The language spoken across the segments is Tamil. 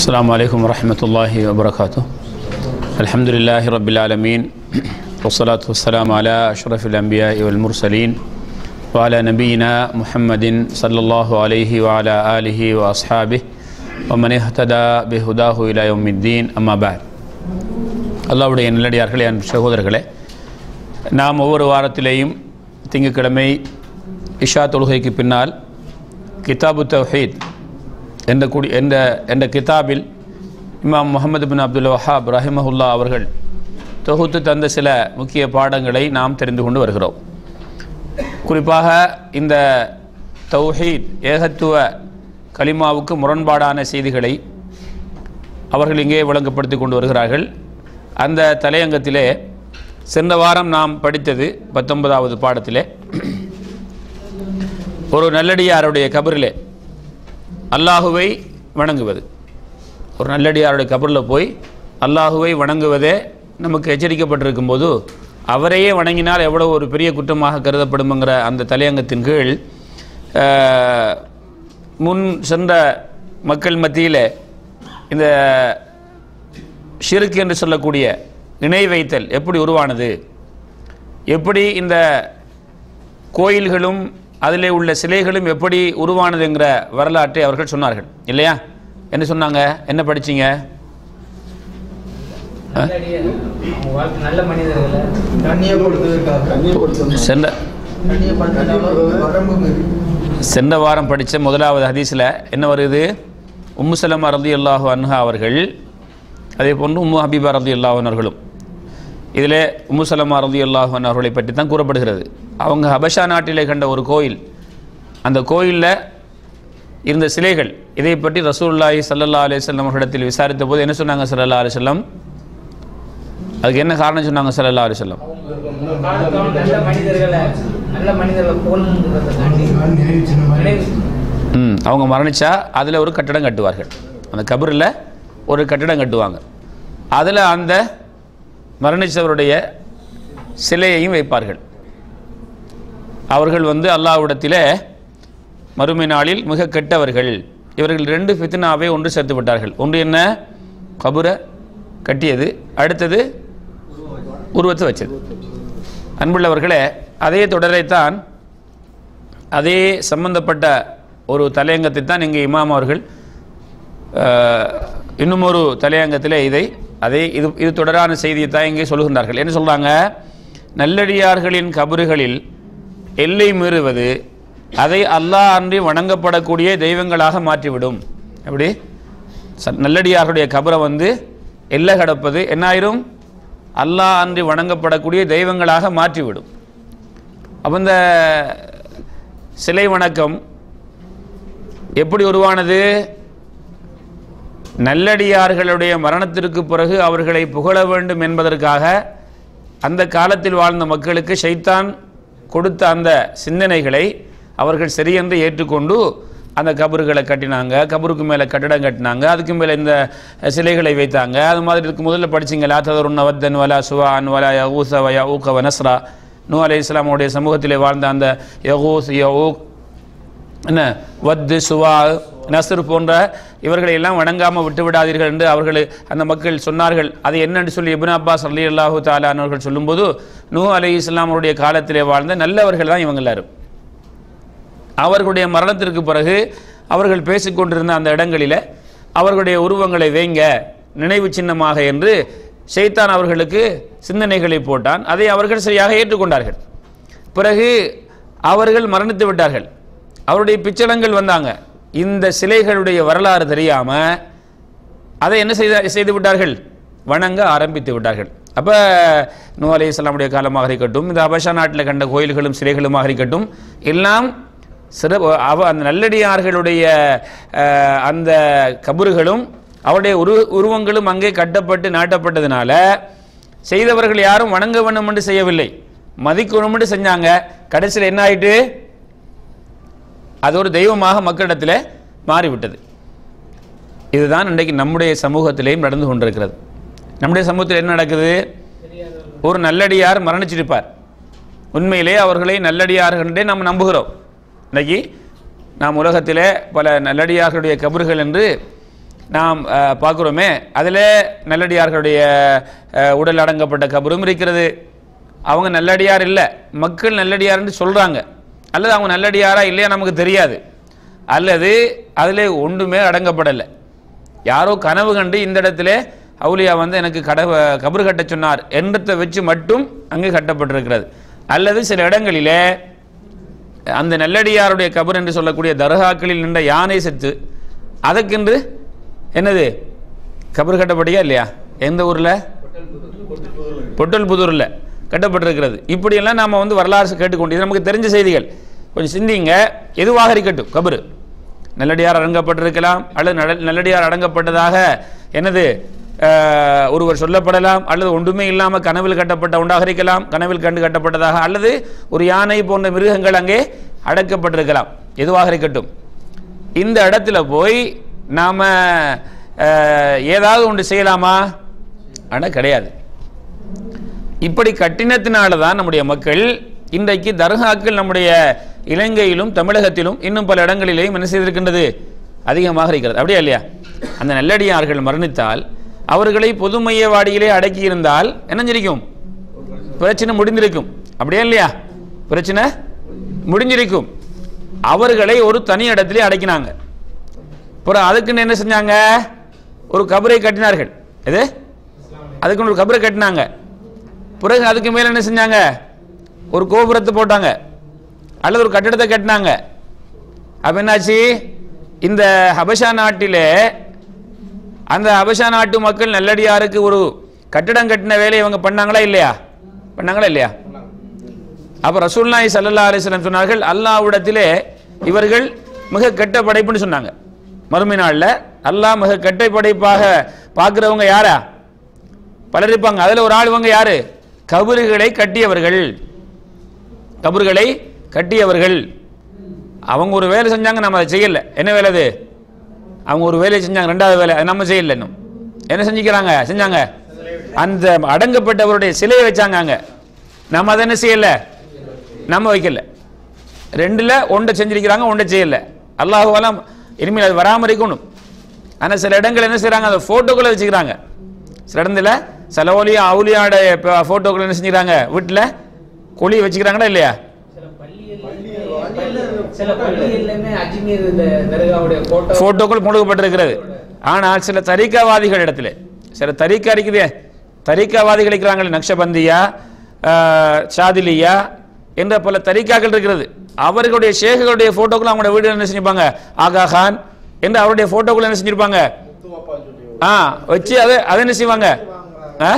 السلام عليكم ورحمة الله وبركاته الحمد لله رب العالمين والصلاة والسلام على أشرف الأنبياء والمرسلين وعلى نبينا محمد صلى الله عليه وعلى آله وأصحابه ومن اهتدى بهداه إلى يوم الدين أما بعد அல்லாவுடைய நல்லடியார்களே அன்பு சகோதரர்களே நாம் ஒவ்வொரு வாரத்திலேயும் திங்கட்கிழமை இஷா தொழுகைக்கு பின்னால் கிதாபு தௌஹீத் என்ற கூடி என்ற என்ற கிதாபில் இமாம் முகமது பின் அப்துல் வஹாப் ரஹிமஹுல்லா அவர்கள் தொகுத்து தந்த சில முக்கிய பாடங்களை நாம் தெரிந்து கொண்டு வருகிறோம் குறிப்பாக இந்த தௌஹீத் ஏகத்துவ கலிமாவுக்கு முரண்பாடான செய்திகளை அவர்கள் இங்கே விளங்கப்படுத்தி கொண்டு வருகிறார்கள் அந்த தலையங்கத்திலே சென்ற வாரம் நாம் படித்தது பத்தொன்பதாவது பாடத்திலே ஒரு நல்லடியாருடைய கபரிலே அல்லாஹுவை வணங்குவது ஒரு நல்லடியாருடைய கபரில் போய் அல்லாஹுவை வணங்குவதே நமக்கு எச்சரிக்கப்பட்டிருக்கும் போது அவரையே வணங்கினால் எவ்வளோ ஒரு பெரிய குற்றமாக கருதப்படும்ங்கிற அந்த தலையங்கத்தின் கீழ் அஹ், முன் சென்ற மக்கள் மத்தியில் இந்த ஷிருக்கு என்று சொல்லக்கூடிய இணை வைத்தல் எப்படி உருவானது எப்படி இந்த கோயில்களும் அதிலே உள்ள சிலைகளும் எப்படி உருவானதுங்கிற வரலாற்றை அவர்கள் சொன்னார்கள் இல்லையா என்ன சொன்னாங்க என்ன படிச்சீங்க அவங்க வாழ்க்கை நல்ல மனிதர்களை கண்ணியப்படுத்துவதற்காக சென்ற கண்ணியப்படுத்தினாலும் வரம்பு மீறி சென்ற வாரம் படித்த முதலாவது ஹதீஸில் என்ன வருது உம்மு சலமா ரதி அல்லாஹு அன்ஹா அவர்கள் அதே போன்று உம்மு ஹபீபா ரதி அல்லாஹர்களும் இதில் உம்மு சலமா ரதி அல்லாஹன் அவர்களை பற்றி தான் கூறப்படுகிறது அவங்க ஹபஷா நாட்டிலே கண்ட ஒரு கோயில் அந்த கோயிலில் இருந்த சிலைகள் இதை பற்றி ரசூலுல்லாஹி ஸல்லல்லாஹு அலைஹி வஸல்லம் அவர்களிடத்தில் விசாரித்த போது என்ன சொன்னாங்க ஸல்லல்லாஹு அலைஹி வஸல்லம் அதுக்கு என்ன காரணம் சொன்னாங்க ஸல்லல்லாஹு அலைஹி வஸல்லம் காலத்தோட நல்ல மனிதர்களை நல்ல மனிதர்களை போலன்றதுக்காண்டி நினைவு ம் அவங்க மரணிச்சா அதில் ஒரு கட்டடம் கட்டுவார்கள் அந்த கபரில் ஒரு கட்டடம் கட்டுவாங்க அதில் அந்த மரணித்தவருடைய சிலையையும் வைப்பார்கள் அவர்கள் வந்து அல்லாஹ்விடத்திலே மறுமை நாளில் மிக கெட்டவர்கள் இவர்கள் ரெண்டு ஃபித்னாவை ஒன்று சேர்த்து விட்டார்கள் ஒன்று என்ன கபரை கட்டியது அடுத்தது உருவத்தை வச்சது அன்புள்ளவர்களே அதே தொடரைத்தான் அதே சம்பந்தப்பட்ட ஒரு தலையங்கத்தை தான் இங்கே இமாம் அவர்கள் அஹ், இன்னும் ஒரு தலையங்கத்தில் இதை அதே இது இது தொடரான செய்தியை தான் இங்கே சொல்லுகின்றார்கள் என்ன சொல்கிறாங்க நல்லடியார்களின் கபறுகளில் எல்லை மீறுவது அதை அல்லாஹ் அன்றி வணங்கப்படக்கூடிய தெய்வங்களாக மாற்றிவிடும் எப்படி ச- நல்லடியார்களுடைய கபரை வந்து எல்லை கடப்பது என்னாயிரும் அல்லாஹ் அன்றி வணங்கப்படக்கூடிய தெய்வங்களாக மாற்றிவிடும் அப்போ இந்த சிலை வணக்கம் எப்படி உருவானது நல்லடியார்களுடைய மரணத்திற்கு பிறகு அவர்களை புகழ வேண்டும் என்பதற்காக அந்த காலத்தில் வாழ்ந்த மக்களுக்கு ஷைத்தான் கொடுத்த அந்த சிந்தனைகளை அவர்கள் சரியென்று ஏற்றுக்கொண்டு அந்த கபறுகளை கட்டினாங்க கபருக்கு மேலே கட்டடம் கட்டினாங்க அதுக்கு மேலே இந்த சிலைகளை வைத்தாங்க அது மாதிரி இதுக்கு முதல்ல படிச்சிங்களா ததருன்ன வத்தன் வலா சுவான் வலா யகூச வயா ஊக்க வனஸ்ரா நூ அலை இஸ்லாமுடைய சமூகத்திலே வாழ்ந்த அந்த யகூஸ் யகூக் என்ன வத்து சுவா நஸ்ர் போன்ற இவர்களை எல்லாம் வணங்காமல் விட்டு விடாதீர்கள் என்று அவர்கள் அந்த மக்கள் சொன்னார்கள் அது என்னன்னு சொல்லி இப்னு அப்பாஸ் அலி அல்லாஹு தாலானவர்கள் சொல்லும்போது நூ அலை இஸ்லாமருடைய காலத்திலே வாழ்ந்த நல்லவர்கள் தான் இவங்க எல்லாரும் அவர்களுடைய மரணத்திற்கு பிறகு அவர்கள் பேசிக்கொண்டிருந்த அந்த இடங்களில் அவர்களுடைய உருவங்களை வைங்க நினைவு சின்னமாக என்று ஷைத்தான் அவர்களுக்கு சிந்தனைகளை போட்டான் அதை அவர்கள் சரியாக ஏற்றுக்கொண்டார்கள் பிறகு அவர்கள் மரணித்து விட்டார்கள் அவருடைய பிச்சளங்கள் வந்தாங்க இந்த சிலைகளுடைய வரலாறு தெரியாம அதை என்ன செய்த செய்து விட்டார்கள் வணங்க ஆரம்பித்து விட்டார்கள் அப்போ நூ அலி இஸ்லாமுடைய காலமாக இருக்கட்டும் இந்த அபஷா நாட்டில் கண்ட கோயில்களும் சிலைகளுமாக இருக்கட்டும் எல்லாம் சிற அவ அந்த நல்லடியார்களுடைய அஹ், அந்த கபறுகளும் அவருடைய உரு உருவங்களும் அங்கே கட்டப்பட்டு நாட்டப்பட்டதுனால செய்தவர்கள் யாரும் வணங்க வேண்டும் என்று செய்யவில்லை மதிக்கணும் என்று செஞ்சாங்க கடைசியில் என்ன ஆயிட்டு அது ஒரு தெய்வமாக மக்களிடத்தில் மாறிவிட்டது இதுதான் இன்றைக்கு நம்முடைய சமூகத்திலேயும் நடந்து கொண்டிருக்கிறது நம்முடைய சமூகத்தில் என்ன நடக்குது ஒரு நல்லடியார் மரணிச்சிருப்பார் உண்மையிலே அவர்களை நல்லடியார்கள் என்றே நாம் நம்புகிறோம் இன்னைக்கு நாம் உலகத்திலே பல நல்லடியார்களுடைய கபறுகள் என்று நாம் அஹ், பார்க்கிறோமே அதில் நல்லடியார்களுடைய அஹ், உடல் அடங்கப்பட்ட கபரும் இருக்கிறது அவங்க நல்லடியார் இல்லை மக்கள் நல்லடியார்னு சொல்கிறாங்க அல்லது அவங்க நல்லடியாரா இல்லையா நமக்கு தெரியாது அல்லது அதில் ஒன்றுமே அடங்கப்படலை யாரோ கனவு கண்டு இந்த இடத்துல அவுலியா வந்து எனக்கு கட கபர் கட்ட சொன்னார் என்றதை வச்சு மட்டும் அங்கே கட்டப்பட்டிருக்கிறது அல்லது சில இடங்களிலே அந்த நல்லடியாருடைய கபர் என்று சொல்லக்கூடிய தர்காக்களில் நின்ற யானை செத்து அதற்கென்று என்னது கபர் கட்டப்பட்டியா இல்லையா எந்த ஊரில் பொட்டல் புதூரில் கட்டப்பட்டிருக்கிறது இப்படியெல்லாம் நாம் வந்து வரலாறு கேட்டுக்கொண்டு இது நமக்கு தெரிஞ்ச செய்திகள் கொஞ்சம் சிந்திங்க எதுவாக இருக்கட்டும் கபரு நல்லடியார் அடங்கப்பட்டிருக்கலாம் அல்லது நல்ல- நல்லடியார் அடங்கப்பட்டதாக என்னது அஹ், ஒருவர் சொல்லப்படலாம் அல்லது ஒன்றுமே இல்லாமல் கனவில் கட்டப்பட்ட ஒன்றாக இருக்கலாம் கனவில் கண்டு கட்டப்பட்டதாக அல்லது ஒரு யானை போன்ற மிருகங்கள் அங்கே அடக்கப்பட்டிருக்கலாம் எதுவாக இருக்கட்டும் இந்த இடத்துல போய் நாம் ஏதாவது ஒன்று செய்யலாமா ஆனால் கிடையாது இப்படி கட்டினத்தினால தான் நம்முடைய மக்கள் இன்றைக்கு தர்காக்கள் நம்முடைய இலங்கையிலும் தமிழகத்திலும் இன்னும் பல இடங்களிலேயும் என்ன செய்திருக்கின்றது அதிகமாக இருக்கிறது அப்படியா இல்லையா அந்த நல்லடியார்கள் மரணித்தால் அவர்களை பொது மையவாடியிலே அடக்கி இருந்தால் என்ன செஞ்சிருக்கும் பிரச்சனை முடிந்திருக்கும் அப்படியா இல்லையா பிரச்சனை முடிஞ்சிருக்கும் அவர்களை ஒரு தனி இடத்திலே அடக்கினாங்க அப்புறம் அதுக்குன்னு என்ன செஞ்சாங்க ஒரு கபரை கட்டினார்கள் எது அதுக்குன்னு ஒரு கபரை கட்டினாங்க பிறகு அதுக்கு மேல என்ன செஞ்சாங்க ஒரு கோபுரத்தை போட்டாங்க அல்லது ஒரு கட்டிடத்தை கட்டினாங்க அப்ப என்னாச்சு இந்த ஹபஷா நாட்டிலே அந்த ஹபஷா நாட்டு மக்கள் நல்லடியாருக்கு ஒரு கட்டிடம் கட்டின வேலையை இவங்க பண்ணாங்களா இல்லையா பண்ணாங்களா இல்லையா அப்ப ரசூல்லாய் சல்லல்லா அலிஸ்லாம் சொன்னார்கள் அல்லாஹ்விடத்திலே இவர்கள் மிக கெட்ட படைப்புன்னு சொன்னாங்க மறுமை நாள்ல அல்லாஹ் மிக கெட்ட படைப்பாக பார்க்கிறவங்க யாரா பலர் இருப்பாங்க அதுல ஒரு ஆள் இவங்க யாரு கபறுகளை கட்டியவர்கள் கபறுகளை கட்டியவர்கள் அவங்க ஒரு வேலை செஞ்சாங்க நம்ம அதை செய்யல என்ன வேலை அது அவங்க ஒரு வேலையை செஞ்சாங்க ரெண்டாவது வேலை அதை நம்ம செய்யல இன்னும் என்ன செஞ்சுக்கிறாங்க செஞ்சாங்க அந்த அடங்கப்பட்டவருடைய சிலையை வச்சாங்க அங்க நம்ம அதை என்ன செய்யல நம்ம வைக்கல ரெண்டுல ஒன்றை செஞ்சிருக்கிறாங்க ஒன்றை செய்யல அல்லாஹுவாலாம் இனிமேல் அது வராம இருக்கணும் ஆனா சில இடங்கள் என்ன செய்றாங்க அந்த போட்டோக்களை வச்சுக்கிறாங்க சில இடத்துல சில ஒலியா அவுலியாட போட்டோக்கள் என்ன செஞ்சுக்கிறாங்க வீட்டில் கொலி வச்சுக்கிறாங்களா இல்லையா சில பள்ளிகள் சில பள்ளிகள்லையுமே அஜ்மீர் இந்த தர்காவுடைய போட்டோ போட்டோக்கள் முழுக்கப்பட்டிருக்கிறது ஆனால் சில தரிக்காவாதிகள் இடத்துல சில தரிக்கா இருக்குதே தரிக்காவாதிகள் இருக்கிறாங்களே நக்ஷபந்தியா ஆஹ், ஷாதிலியா என்ற பல தரிக்காக்கள் இருக்கிறது அவர்களுடைய ஷேகுகளுடைய போட்டோக்கள் அவங்களோட வீடு என்ன செஞ்சிருப்பாங்க ஆகா கான் என்று அவருடைய போட்டோக்கள் என்ன செஞ்சிருப்பாங்க ஆ வச்சு அதை அதை என்ன செய்வாங்க ஆ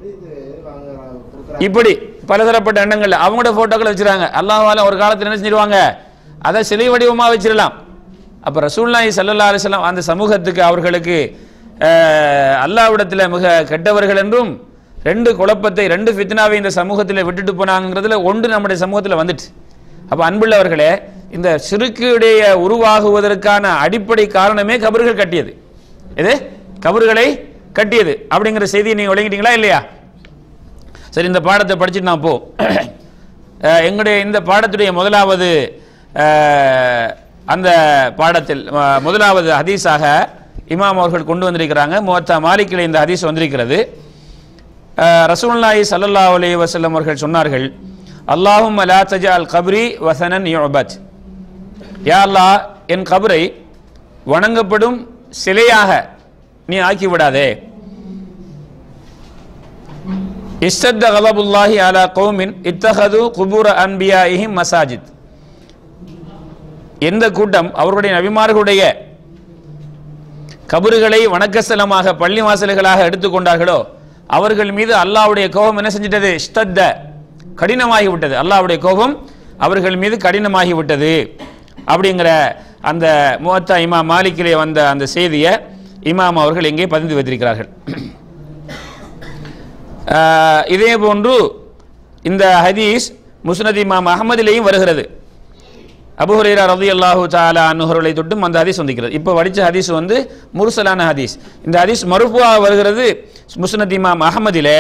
இப்படி பலதரப்பட்ட எண்ணங்கள் அவங்களோட போட்டோக்களை வச்சிருக்காங்க அல்லாஹ்வால ஒரு காலத்தில் என்ன செஞ்சிருவாங்க அதை சிலை வடிவமா வச்சிடலாம் அப்ப ரசூல்லாய் சல்லல்லா அலிஸ்லாம் அந்த சமூகத்துக்கு அவர்களுக்கு அஹ், அல்லாஹ்விடத்தில் மிக கெட்டவர்கள் என்றும் ரெண்டு குழப்பத்தை ரெண்டு ஃபித்னாவை இந்த சமூகத்தில் விட்டுட்டு போனாங்கிறதுல ஒன்று நம்முடைய சமூகத்தில் வந்துட்டு அப்ப அன்புள்ளவர்களே இந்த சிறுக்குடைய உருவாகுவதற்கான அடிப்படை காரணமே கபர்கள் கட்டியது இது கபறுகளை கட்டியது அப்படிங்கிற செய்தியை நீங்க விளங்கிட்டீங்களா இல்லையா சரி இந்த பாடத்தை படிச்சுட்டு நான் போ அஹ், எங்களுடைய இந்த பாடத்துடைய முதலாவது அஹ், அந்த பாடத்தில் அஹ், முதலாவது ஹதீஸாக இமாம் அவர்கள் கொண்டு வந்திருக்கிறாங்க முவத்தா மாலிக்கில் இந்த ஹதீஸ் வந்திருக்கிறது அஹ், ரசூலுல்லாஹி ஸல்லல்லாஹு அலைஹி வஸல்லம் அவர்கள் சொன்னார்கள் அல்லாஹும் லா தஜால் கப்ரி வசனன் யுபத் யா அல்லாஹ் என் கபரை வணங்கப்படும் சிலையாக நீ ஆக்கி விடாதே இஸ்தத்த கலபுல்லாஹி அலா கௌமின் இத்தஹது குபூர அன்பியாயிஹிம் மசாஜித் எந்த கூட்டம் அவர்களுடைய நபிமார்களுடைய கபறுகளை வணக்கஸ்தலமாக பள்ளி வாசல்களாக எடுத்துக்கொண்டார்களோ அவர்கள் மீது அல்லாஹ்வுடைய கோபம் என்ன செஞ்சிட்டது இஸ்தத்த கடினமாகி விட்டது அல்லாஹ்வுடைய கோபம் அவர்கள் மீது கடினமாகி விட்டது அப்படிங்கிற அந்த முவத்தா இமாம் மாலிக்கிலே வந்த அந்த செய்தியை இமாம் அவர்கள் இங்கே பதிந்து வைத்திருக்கிறார்கள் ஆஹ் இதே போன்று இந்த ஹதீஸ் முஸ்னத் இமாம் அகமதிலேயும் வருகிறது அபு ஹுரைரா ரலியல்லாஹு தஆலா அன்ஹுரை தொட்டும் அந்த ஹதீஸ் வந்திருக்கிறது இப்போ வடிச்ச ஹதீஸ் வந்து முர்சலான ஹதீஸ் இந்த ஹதீஸ் மருஃபுவாக வருகிறது முஸ்னத் இமாம் அகமதிலே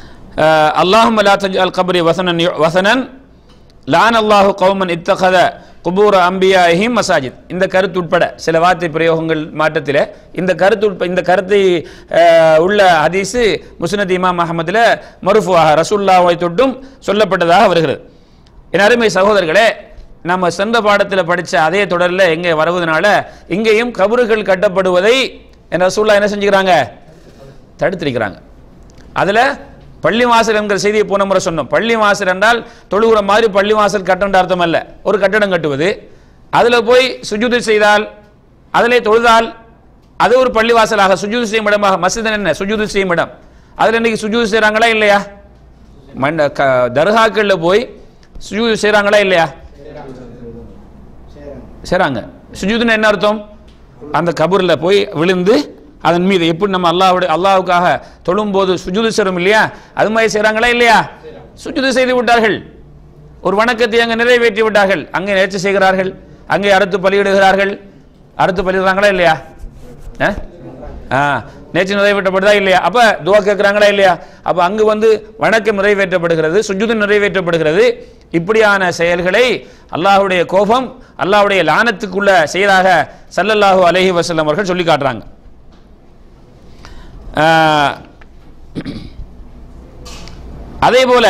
அல்லாஹும் லா தஜ்அல் கப்ரி வசனன் யு- வசனன் லான் அல்லாஹு கௌமன் இத்தகத குபூர அம்பியாஹிம் மசாஜித் இந்த கருத்து உட்பட சில வார்த்தை பிரயோகங்கள் மாற்றத்தில் இந்த கருத்து உட்ப இந்த கருத்தை அஹ், உள்ள ஹதீஸு முஸ்னத் இமாம் அஹமதில் மருஃபுவாக ரசூல்லாவை தொட்டும் சொல்லப்பட்டதாக வருகிறது என் அருமை சகோதரர்களே நம்ம சென்ற பாடத்தில் படித்த அதே தொடரில் எங்கே வருவதனால இங்கேயும் கபறுகள் கட்டப்படுவதை என் ரசூல்லா என்ன செஞ்சுக்கிறாங்க தடுத்திருக்கிறாங்க அதில் பள்ளிவாசல் என்கிற செய்தியை போன முறை சொன்னோம் பள்ளிவாசல் என்றால் தொழுகிற மாதிரி பள்ளிவாசல் கட்டண்ட அர்த்தம் அல்ல ஒரு கட்டடம் கட்டுவது அதில் போய் சுஜூது செய்தால் அதிலே தொழுதால் அது ஒரு பள்ளிவாசலாக சுஜூது செய்யும் இடமாக மசிதன் என்ன சுஜூது செய்யும் இடம் அதில் இன்னைக்கு சுஜூது செய்கிறாங்களா இல்லையா மண்ட க தர்காக்களில் போய் சுஜூது செய்கிறாங்களா இல்லையா செய்கிறாங்க சுஜூதுன்னு என்ன அர்த்தம் அந்த கபூரில் போய் விழுந்து அதன் மீது எப்படி நம்ம அல்லாஹ்வுடைய அல்லாஹ்வுக்காக தொழும்போது சுஜூது செய்றோம் இல்லையா அது மாதிரி செய்கிறாங்களா இல்லையா சுஜூது செய்து விட்டார்கள் ஒரு வணக்கத்தை அங்கே நிறைவேற்றி விட்டார்கள் அங்கே நேர்ச்சி செய்கிறார்கள் அங்கே அறுத்து பலியிடுகிறார்கள் அறுத்து பலியிடுறாங்களா இல்லையா ஆ? ஆ நேற்று நிறைவேற்றப்படுதா இல்லையா அப்ப துவா கேட்கிறாங்களா இல்லையா அப்ப அங்கு வந்து வணக்கம் நிறைவேற்றப்படுகிறது சுஜுது நிறைவேற்றப்படுகிறது இப்படியான செயல்களை அல்லாஹ்வுடைய கோபம் அல்லாஹ்வுடைய லானத்துக்குள்ள செயலாக ஸல்லல்லாஹு அலைஹி வஸல்லம் அவர்கள் சொல்லி காட்டுறாங்க ஆ, அதே போல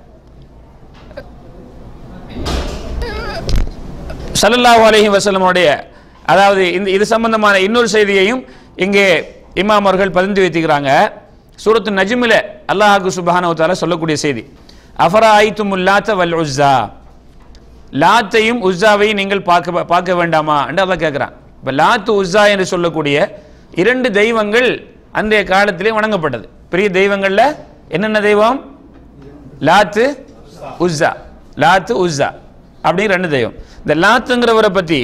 ஸல்லல்லாஹு அலைஹி வஸல்லமுடைய அதாவது இந்த இது சம்பந்தமான இன்னொரு செய்தியையும் இங்கே இமாம் அவர்கள் பதிந்து வைத்துக்கிறாங்க சூரத்து நஜ்மில அல்லாஹு சுப்ஹானஹு வ தஆலா சொல்லக்கூடிய செய்தி அஃபரா ஐத்துமுல் லாத்த வல் உஸ்ஸா லாத்தையும் உஸ்ஸாவையும் நீங்கள் பார்க்க பார்க்க வேண்டாமா என்று அல்லாஹ் கேட்குறான் இப்போ லாத்து உஸ்ஸா என்று சொல்லக்கூடிய இரண்டு தெய்வங்கள் அன்றைய காலத்திலே வணங்கப்பட்டது பெரிய தெய்வங்கள்ல என்னென்ன தெய்வம் லாத்து உஸ்ஸா லாத்து உஸ்ஸா அப்படின்னு ரெண்டு தெய்வம் இந்த லாத்துங்கிறவரை பற்றி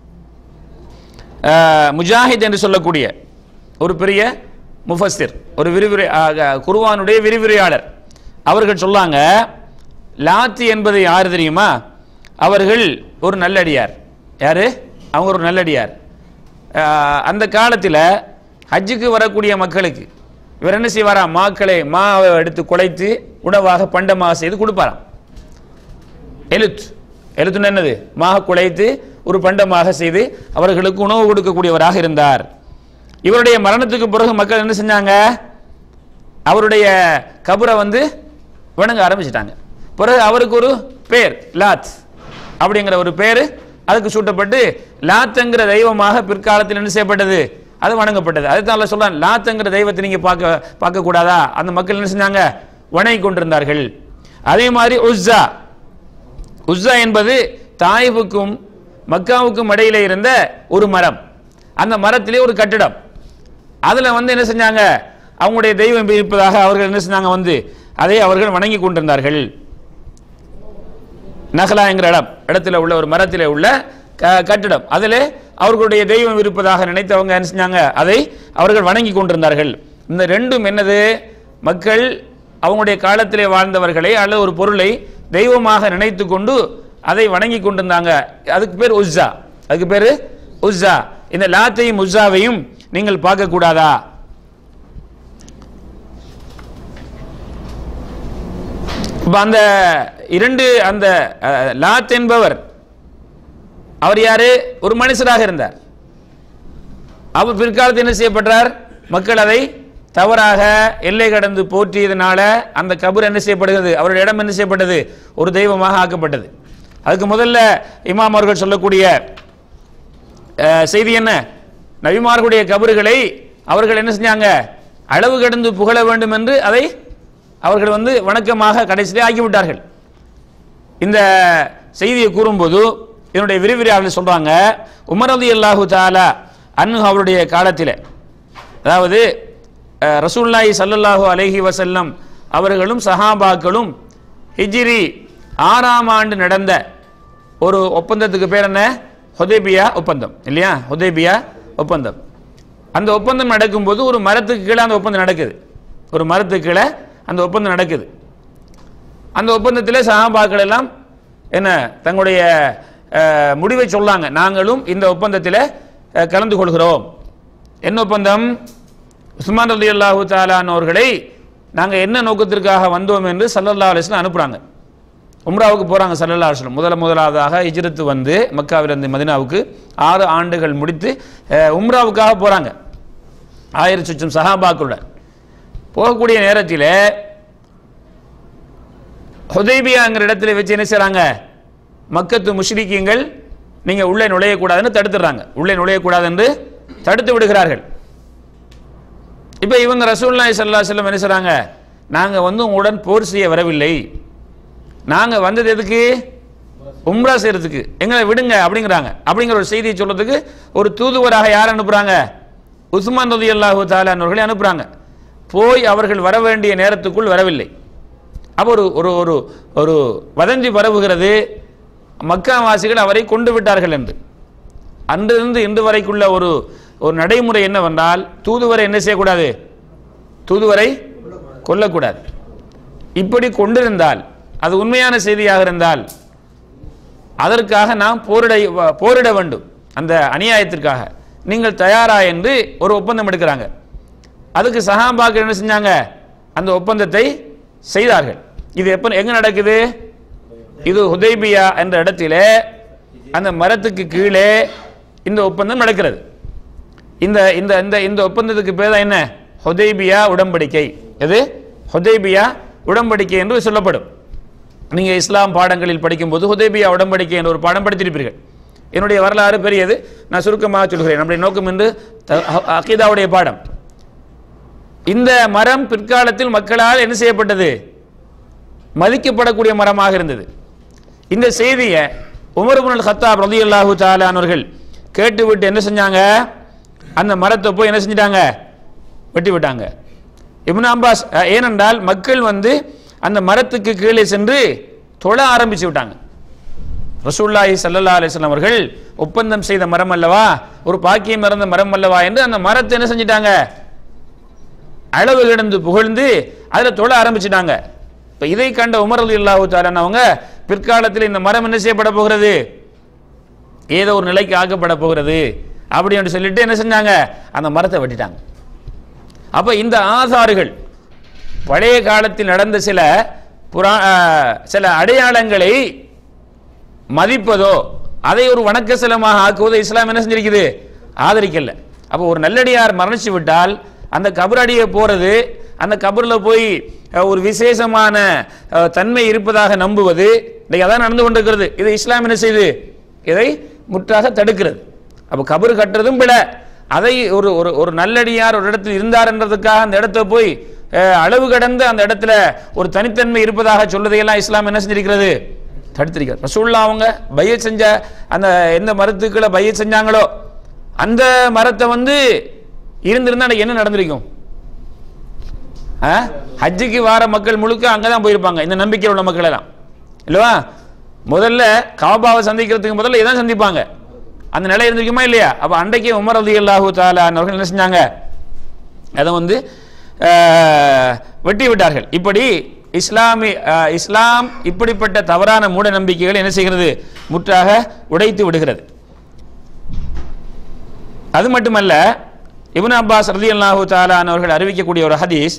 அஹ், முஜாஹித் என்று சொல்லக்கூடிய ஒரு பெரிய முஃபஸ்ஸிர் ஒரு விரிவுரை அஹ், குர்ஆனுடைய விரிவுரையாளர் அவர்கள் சொல்லாங்க லாத்து என்பது யார் தெரியுமா அவர்கள் ஒரு நல்லடியார் யாரு அவங்க ஒரு நல்லடியார் அஹ், அந்த காலத்தில் ஹஜ்ஜுக்கு வரக்கூடிய மக்களுக்கு இவர் என்ன செய்வாரா மாக்களை மாவை எடுத்து குலைத்து உணவாக பண்டமாக செய்து கொடுப்பாராம் எழுத் எழுத்துன்னு என்னது மாக குலைத்து ஒரு பண்டமாக செய்து அவர்களுக்கு உணவு கொடுக்கக்கூடியவராக இருந்தார் இவருடைய மரணத்துக்கு பிறகு மக்கள் என்ன செஞ்சாங்க அவருடைய கபரை வந்து வணங்க ஆரம்பிச்சிட்டாங்க பிறகு அவருக்கு ஒரு பேர் லாத் அப்படிங்கிற ஒரு பேர் அதுக்கு சூட்டப்பட்டு லாத்துங்கிற தெய்வமாக பிற்காலத்தில் என்ன செய்யப்பட்டது அது வணங்கப்பட்டது அதுதான் சொல்றான் லாத்துங்கிற தெய்வத்தை நீங்க பார்க்க பார்க்க கூடாதா அந்த மக்கள் என்ன செஞ்சாங்க வணங்கி கொண்டிருந்தார்கள் அதே மாதிரி உஸ்ஸா உஸ்ஸா என்பது தாயிஃபுக்கும் மக்காவுக்கும் இடையில இருந்த ஒரு மரம் அந்த மரத்திலே ஒரு கட்டிடம் அதுல வந்து என்ன செஞ்சாங்க அவங்களுடைய தெய்வம் இருப்பதாக அவர்கள் என்ன செஞ்சாங்க வந்து அதை அவர்கள் வணங்கி கொண்டிருந்தார்கள் நகலா என்கிற இடம் இடத்துல உள்ள ஒரு மரத்திலே உள்ள க- கட்டிடம் அதிலே அவர்களுடைய தெய்வம் இருப்பதாக நினைத்து அவங்க என்ன செஞ்சாங்க அதை அவர்கள் வணங்கி கொண்டிருந்தார்கள் இந்த ரெண்டும் என்னது மக்கள் அவங்களுடைய காலத்திலே வாழ்ந்தவர்களை அல்லது ஒரு பொருளை தெய்வமாக நினைத்து கொண்டு அதை வணங்கி கொண்டிருந்தாங்க அதுக்கு பேர் உஸ்ஸா அதுக்கு பேர் உஸ்ஸா இந்த லாத்தையும் உஸ்ஸாவையும் நீங்கள் பார்க்க கூடாதா இப்ப அந்த இரண்டு அந்த அஹ், லாத் என்பவர் அவர் யாரு ஒரு மனுஷராக இருந்தார் அவர் பிற்காலத்தில் என்ன செய்யப்பட்டார் மக்கள் அதை தவறாக எல்லை கடந்து போற்றியதனால அந்த கபர் என்ன செய்யப்படுகிறது அவருடைய இடம் என்ன செய்யப்பட்டது ஒரு தெய்வமாக ஆக்கப்பட்டது அதுக்கு முதல்ல இமாம் அவர்கள் சொல்லக்கூடிய அஹ், செய்தி என்ன நபிமார்களுடைய கபறுகளை அவர்கள் என்ன செஞ்சாங்க அளவு கடந்து புகழ வேண்டும் என்று அதை அவர்கள் வந்து வணக்கமாக கடைசியிலே ஆக்கிவிட்டார்கள் இந்த செய்தியை கூறும்போது இதனுடைய விரிவிரியாளர் சொல்றாங்க உமர் அலி அல்லாஹு தாலா அன்னு அவருடைய காலத்தில் அதாவது அஹ், ரசூலுல்லாஹி ஸல்லல்லாஹு அலைஹி வஸல்லம் அவர்களும் சஹாபாக்களும் ஹிஜ்ரி ஆறாம் ஆண்டு நடந்த ஒரு ஒப்பந்தத்துக்கு பேர் என்ன ஹுதைபியா ஒப்பந்தம் இல்லையா ஹுதைபியா ஒப்பந்தம் அந்த ஒப்பந்தம் நடக்கும்போது ஒரு மரத்துக்கு கீழே அந்த ஒப்பந்தம் நடக்குது ஒரு மரத்துக்கு கீழே அந்த ஒப்பந்தம் நடக்குது அந்த ஒப்பந்தத்தில் சஹாபாக்கள் எல்லாம் என்ன தங்களுடைய அஹ், முடிவை சொல்லாங்க நாங்களும் இந்த ஒப்பந்தத்தில் அஹ், கலந்து கொள்கிறோம் என்ன ஒப்பந்தம் உஸ்மான் ரலி அல்லாஹு தாலானவர்களை நாங்கள் என்ன நோக்கத்திற்காக வந்தோம் என்று சல்லல்லா அலிஸ்லாம் அனுப்புகிறாங்க உம்ராவுக்கு போகிறாங்க சல்லல்லா அலுவலம் முதல முதலாவதாக ஹிஜ்ரத்து வந்து மக்காவிலிருந்து மதினாவுக்கு ஆறு ஆண்டுகள் முடித்து அஹ், உம்ராவுக்காக போகிறாங்க ஆயிரத்தி சொச்சம் சஹாபாக்களுடன் போகக்கூடிய நேரத்தில் ஹுதைபியாங்கிற இடத்துல வச்சு என்ன செய்கிறாங்க மக்கத்து முஷ்ரிக்கீங்கள் நீங்கள் உள்ளே நுழையக்கூடாதுன்னு தடுத்துடுறாங்க உள்ளே நுழையக்கூடாது என்று தடுத்து விடுகிறார்கள் இப்போ இவங்க ரசூல்லாய் சல்லா செல்லம் என்ன செய்கிறாங்க நாங்கள் வந்து உங்களுடன் போர் செய்ய வரவில்லை நாங்கள் வந்தது எதுக்கு உம்ரா செய்யறதுக்கு எங்களை விடுங்க அப்படிங்கிறாங்க அப்படிங்கிற ஒரு செய்தியை சொல்றதுக்கு ஒரு தூதுவராக யார் அனுப்புகிறாங்க உஸ்மான் ரதி அல்லாஹு தாலானவர்களை அனுப்புகிறாங்க போய் அவர்கள் வர வேண்டிய நேரத்துக்குள் வரவில்லை அப்போ ஒரு ஒரு ஒரு ஒரு வதந்தி பரவுகிறது மக்காவாசிகள் அவரை கொண்டு விட்டார்கள் என்று அன்றிருந்து இன்று வரைக்குள்ள ஒரு ஒரு நடைமுறை என்னவென்றால் தூதுவரை என்ன செய்யக்கூடாது தூதுவரை கொல்லக்கூடாது இப்படி கொண்டிருந்தால் அது உண்மையான செய்தியாக இருந்தால் அதற்காக நாம் போரிட போரிட வேண்டும் அந்த அநியாயத்திற்காக நீங்கள் தயாரா என்று ஒரு ஒப்பந்தம் எடுக்கிறாங்க அதுக்கு சஹாபாக்கள் என்ன செஞ்சாங்க அந்த ஒப்பந்தத்தை செய்தார்கள் இது எப்ப எங்க நடக்குது இது ஹுதைபியா என்ற இடத்திலே அந்த மரத்துக்கு கீழே இந்த ஒப்பந்தம் நடக்கிறது இந்த இந்த இந்த இந்த ஒப்பந்தத்துக்கு பேர் தான் என்ன ஹுதைபியா உடன்படிக்கை எது ஹுதைபியா உடன்படிக்கை என்று சொல்லப்படும் நீங்கள் இஸ்லாம் பாடங்களில் படிக்கும்போது ஹுதைபியா உடன்படிக்கை என்ற ஒரு பாடம் படித்திருப்பீர்கள் என்னுடைய வரலாறு பெரியது நான் சுருக்கமாக சொல்கிறேன் நம்முடைய நோக்கம் என்று த- அ- அகீதாவுடைய பாடம் இந்த மரம் பிற்காலத்தில் மக்களால் என்ன செய்யப்பட்டது மதிக்கப்படக்கூடிய மரமாக இருந்தது இந்த செய்தியை உமர் இப்னுல் ஹத்தாப் ரலியல்லாஹு தாலானவர்கள் கேட்டுவிட்டு என்ன செஞ்சாங்க அந்த மரத்தை போய் என்ன செஞ்சிட்டாங்க வெட்டி விட்டாங்க இப்னு அப்பாஸ் அஹ், ஏனென்றால் மக்கள் வந்து அந்த மரத்துக்கு கீழே சென்று தொழ ஆரம்பிச்சு விட்டாங்க ரசூல்லாஹி ஸல்லல்லாஹு அலைஹி வஸல்லம் அவர்கள் ஒப்பந்தம் செய்த மரம் அல்லவா ஒரு பாக்கியம் இறந்த மரம் அல்லவா என்று அந்த மரத்தை என்ன செஞ்சிட்டாங்க அளவு கிடந்து புகழ்ந்து அதில் தொழ ஆரம்பிச்சிட்டாங்க இப்போ இதை கண்ட உமர் அலி அல்லாஹு அவங்க பிற்காலத்தில் இந்த மரம் என்ன செய்யப்பட போகிறது ஏதோ ஒரு நிலைக்கு ஆக்கப்பட போகிறது அப்படின்னு சொல்லிட்டு என்ன செஞ்சாங்க அந்த மரத்தை வெட்டிட்டாங்க அப்போ இந்த ஆதாறுகள் பழைய காலத்தில் நடந்த சில புரா அஹ், சில அடையாளங்களை மதிப்பதோ அதை ஒரு வணக்க செலமாக ஆக்குவதோ இஸ்லாம் என்ன செஞ்சிருக்குது ஆதரிக்கல அப்போ ஒரு நல்லடியார் மரணிச்சு விட்டால் அந்த கபரடியை போறது அந்த கபரில் போய் அஹ், ஒரு விசேஷமான அஹ், தன்மை இருப்பதாக நம்புவது இன்னைக்கு அதான் நடந்து கொண்டிருக்கிறது இது இஸ்லாம் என்ன செய்யுது இதை முற்றாக தடுக்கிறது அப்போ கபர் கட்டுறதும் பிழை அதை ஒரு ஒரு ஒரு நல்லடியார் ஒரு இடத்தில் இருந்தார் என்றதுக்காக அந்த இடத்த போய் அஹ், அளவு கடந்து அந்த இடத்துல ஒரு தனித்தன்மை இருப்பதாக சொல்வதையெல்லாம் இஸ்லாம் என்ன செஞ்சிருக்கிறது தடுத்திருக்கிறார் ரசூல்லா அவங்க பைய செஞ்ச அந்த எந்த மரத்துக்களை பைய செஞ்சாங்களோ அந்த மரத்தை வந்து இருந்திருந்தா அன்னைக்கு என்ன நடந்திருக்கும் ஆ? ஹஜ்ஜுக்கு வார மக்கள் முழுக்க அங்கே தான் போயிருப்பாங்க இந்த நம்பிக்கை உள்ள மக்கள் எல்லாம் இல்லவா முதல்ல காபாவை சந்திக்கிறதுக்கு முதல்ல இதான் சந்திப்பாங்க அந்த நிலை இருந்திருக்குமா இல்லையா அப்போ அன்றைக்கு உமர் அலி அல்லாஹூ தாலா அவர்கள் என்ன செஞ்சாங்க அதை வந்து அஹ், வெட்டி விட்டார்கள் இப்படி இஸ்லாமி அஹ், இஸ்லாம் இப்படிப்பட்ட தவறான மூட நம்பிக்கைகளை என்ன செய்கிறது முற்றாக உடைத்து விடுகிறது அது மட்டுமல்ல இப்னு அப்பாஸ் ரதி அல்லாஹூ அவர்கள் அறிவிக்கக்கூடிய ஒரு ஹதீஸ்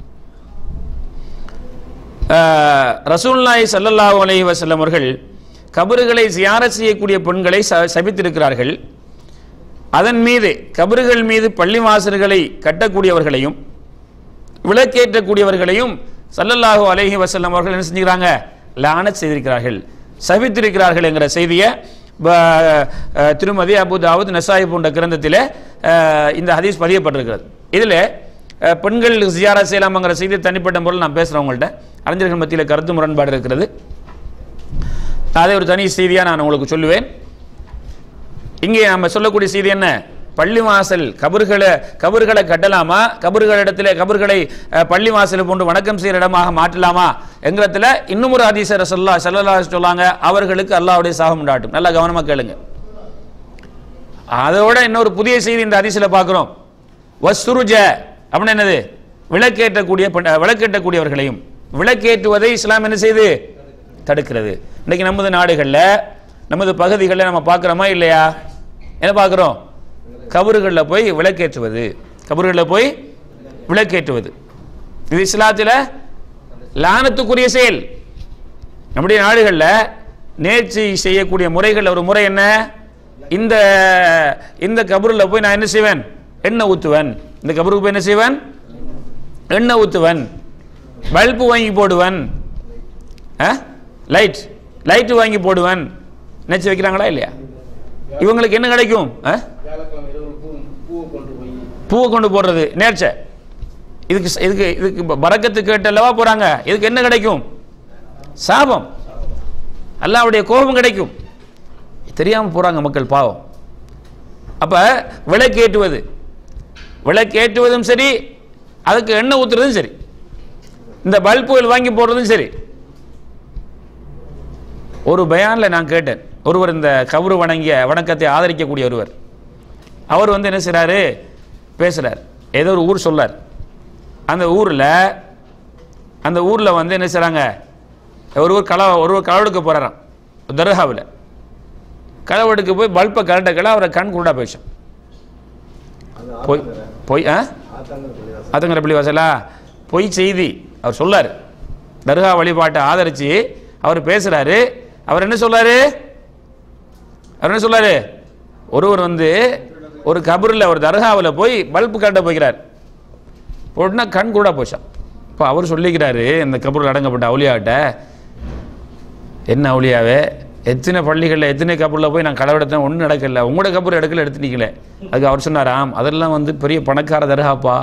அஹ், ரசூலுல்லாஹி ஸல்லல்லாஹு அலைஹி வஸல்லம் அவர்கள் கபறுகளை ஜியாரத் செய்யக்கூடிய பெண்களை ச- சபித்திருக்கிறார்கள் அதன் மீது கபறுகள் மீது பள்ளி வாசல்களை கட்டக்கூடியவர்களையும் விளக்கேற்றக்கூடியவர்களையும் ஸல்லல்லாஹு அலைஹி வஸல்லம் அவர்கள் என்ன செஞ்சுக்கிறாங்க லானத் செய்திருக்கிறார்கள் சபித்திருக்கிறார்கள் என்கிற செய்தியை ப- அஹ், திருமதி அபு தாவூத் நசாயி போன்ற கிரந்தத்தில் அஹ், இந்த ஹதீஸ் பதியப்பட்டிருக்கிறது இதில் அஹ், பெண்கள் ஜியாரா செய்யலாமாங்கிற செய்தி தனிப்பட்ட முறையில் நான் பேசுகிறேன் உங்கள்கிட்ட அறிஞர்கள் மத்தியில் கருத்து முரண்பாடு இருக்கிறது அதை ஒரு தனி செய்தியாக நான் உங்களுக்கு சொல்லுவேன் இங்கே நம்ம சொல்லக்கூடிய செய்தி என்ன பள்ளிவாசல் கபறுகளை கபறுகளை கட்டலாமா கபறுகள் இடத்துல கபறுகளை அஹ், பள்ளிவாசல் போன்று வணக்கம் செய்கிற இடமாக மாற்றலாமா என்கிறதுல இன்னும் ஒரு ஹதீஸர் சொல்லா சல்லல்லா சொல்லாங்க அவர்களுக்கு அல்லாஹ்வுடைய சாகம் உண்டாட்டும் நல்லா கவனமா கேளுங்க அதோட இன்னொரு புதிய செய்தி இந்த ஹதீஸில் பார்க்குறோம் வஸ்துருஜ அப்படின்னு என்னது விளக்கேற்றக்கூடிய பெண்- அஹ், விளக்கேற்றக்கூடியவர்களையும் விளக்கேற்றுவதை இஸ்லாம் என்ன செய்து தடுக்கிறது இன்னைக்கு நமது நாடுகளில் நமது பகுதிகளில் நம்ம பார்க்குறோமா இல்லையா என்ன பார்க்குறோம் கபறுகளில் போய் விளக்கேற்றுவது கபறுகளில் போய் விளக்கேற்றுவது இது இஸ்லாத்தில் லானத்துக்குரிய செயல் நம்முடைய நாடுகளில் நேர்ச்சி செய்யக்கூடிய முறைகள் ஒரு முறை என்ன இந்த இந்த கபரில் போய் நான் என்ன செய்வேன் எண்ணெய் ஊற்றுவேன் இந்த கபருக்கு போய் என்ன செய்வேன் எண்ணெய் ஊற்றுவேன் பல்பு வாங்கி போடுவேன் லைட் லைட் வாங்கி போடுவேன் நினச்சி வைக்கிறாங்களா இல்லையா இவங்களுக்கு என்ன கிடைக்கும் ஆ? வியாழக்கிழமை இரவு பூ பூவை கொண்டு போய் பூவை கொண்டு போடுறது நேர்ச்சை இதுக்கு ச- இதுக்கு இதுக்கு ப- பரக்கத்து கேட்டு அல்லவா போறாங்க இதுக்கு என்ன கிடைக்கும் சாபம் அல்லாவுடைய கோபம் கிடைக்கும் தெரியாம போறாங்க மக்கள் பாவம் அப்ப விளக்கேற்றுவது விளக்கேற்றுவதும் சரி அதுக்கு எண்ணெய் ஊத்துறதும் சரி இந்த பல்புகள் வாங்கி போடுறதும் சரி ஒரு பயான்ல நான் கேட்டேன் ஒருவர் இந்த கவுரு வணங்கிய வணக்கத்தை ஆதரிக்கக்கூடிய ஒருவர் அவர் வந்து என்ன செய்றாரு பேசுறார் ஏதோ ஒரு ஊர் சொல்லார் அந்த ஊரில் அந்த ஊரில் வந்து என்ன செய்றாங்க ஒருவர் கள ஒருவர் களவெடுக்க போகிறாராம் தர்காவில் களவெடுக்க போய் பல்பை கரண்ட கல அவரை கண் குருடா போயிடுச்சு போய் போய் ஆ அதுங்கிற பள்ளி வாசலா பொய் செய்தி அவர் சொல்லார் தர்கா வழிபாட்டை ஆதரிச்சு அவர் பேசுறாரு அவர் என்ன சொல்றாரு அவர் என்ன சொல்றாரு ஒருவர் வந்து ஒரு கபரில் ஒரு தர்காவில் போய் பல்பு காட்ட போகிறார் போட்டுனா கண் கூட போச்சான் இப்போ அவர் சொல்லிக்கிறாரு இந்த கபரில் அடங்கப்பட்ட அவுளியாட்ட என்ன அவுளியாவே எத்தனை பள்ளிகளில் எத்தனை கபரில் போய் நான் கடவுடத்தேன் ஒன்றும் நடக்கல உங்களோட கபர் எடுக்கல எடுத்து நிற்கல அதுக்கு அவர் சொன்னாராம் அதெல்லாம் வந்து பெரிய பணக்கார தர்காப்பா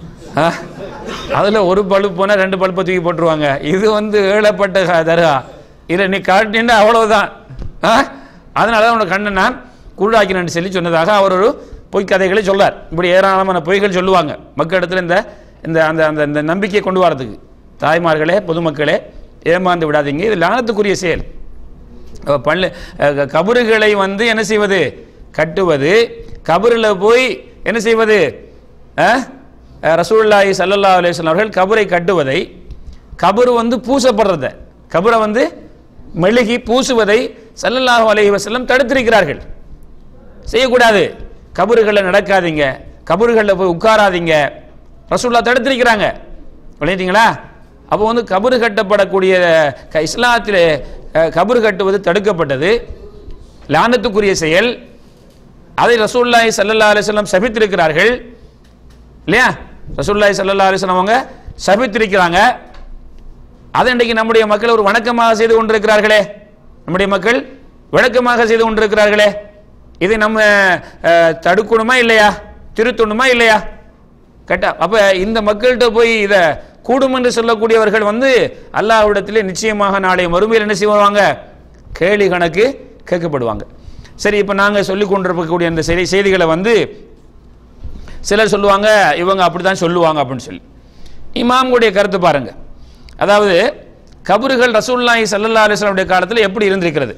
அதில் ஒரு பல்பு போனால் ரெண்டு பல்பை தூக்கி போட்டுருவாங்க இது வந்து ஏழப்பட்ட க- தர்கா இதில் நீ காட்டினா அவ்வளவுதான் ஆ அதனால தான் உனக்கு கண்ணை நான் குருடாக்கினு சொல்லி சொன்னதாக அவர் ஒரு பொய் கதைகளை சொல்லார் இப்படி ஏராளமான பொய்கள் சொல்லுவாங்க மக்களிடத்தில் இந்த இந்த அந்த அந்த இந்த நம்பிக்கையை கொண்டு வரதுக்கு தாய்மார்களே பொதுமக்களே ஏமாந்து விடாதீங்க இது லானத்துக்குரிய செயல் அப்ப பள்ளி அஹ் கபறுகளை வந்து என்ன செய்வது கட்டுவது கபரில் போய் என்ன செய்வது அஹ்? அஹ் ரசூலுல்லாஹி ஸல்லல்லாஹு அலைஹி வஸல்லம் அவர்கள் கபரை கட்டுவதை கபரு வந்து பூசப்படுறத கபரை வந்து மெழுகி பூசுவதை ஸல்லல்லாஹு அலைஹி வஸல்லம் தடுத்திருக்கிறார்கள் செய்யக்கூடாது கபறுகளில் நடக்காதீங்க கபறுகளில் போய் உட்காராதீங்க ரசூல்லா தடுத்திருக்கிறாங்க விளையாட்டீங்களா அப்போ வந்து கபறு கட்டப்படக்கூடிய க- இஸ்லாத்திலே அஹ், கபறு கட்டுவது தடுக்கப்பட்டது லானத்துக்குரிய செயல் அதை ரசூல்லாய் சல்லல்லா அலிஸ்லாம் சபித்திருக்கிறார்கள் இல்லையா ரசூல்லாய் சல்லல்லா அலிஸ்லாம் அவங்க சபித்திருக்கிறாங்க அதை இன்றைக்கு நம்முடைய மக்கள் ஒரு வணக்கமாக செய்து கொண்டிருக்கிறார்களே நம்முடைய மக்கள் வழக்கமாக செய்து கொண்டிருக்கிறார்களே இதை நம்ம அஹ், தடுக்கணுமா இல்லையா திருத்தணுமா இல்லையா கரெக்டா அப்ப இந்த மக்கள்கிட்ட போய் இத கூடும் என்று சொல்லக்கூடியவர்கள் வந்து அல்லாஹ்விடத்திலே நிச்சயமாக நாளை மறுமையில் என்ன செய்வாங்க கேலி கணக்கு கேட்கப்படுவாங்க சரி இப்போ நாங்கள் சொல்லி கொண்டிருக்கக்கூடிய இந்த செய்தி செய்திகளை வந்து சிலர் சொல்லுவாங்க இவங்க அப்படித்தான் சொல்லுவாங்க அப்படின்னு சொல்லி இமாமுடைய கருத்து பாருங்க அதாவது கபறுகள் ரசூல்லாஹி ஸல்லல்லாஹு அலைஹி வஸல்லம் காலத்தில் எப்படி இருந்திருக்கிறது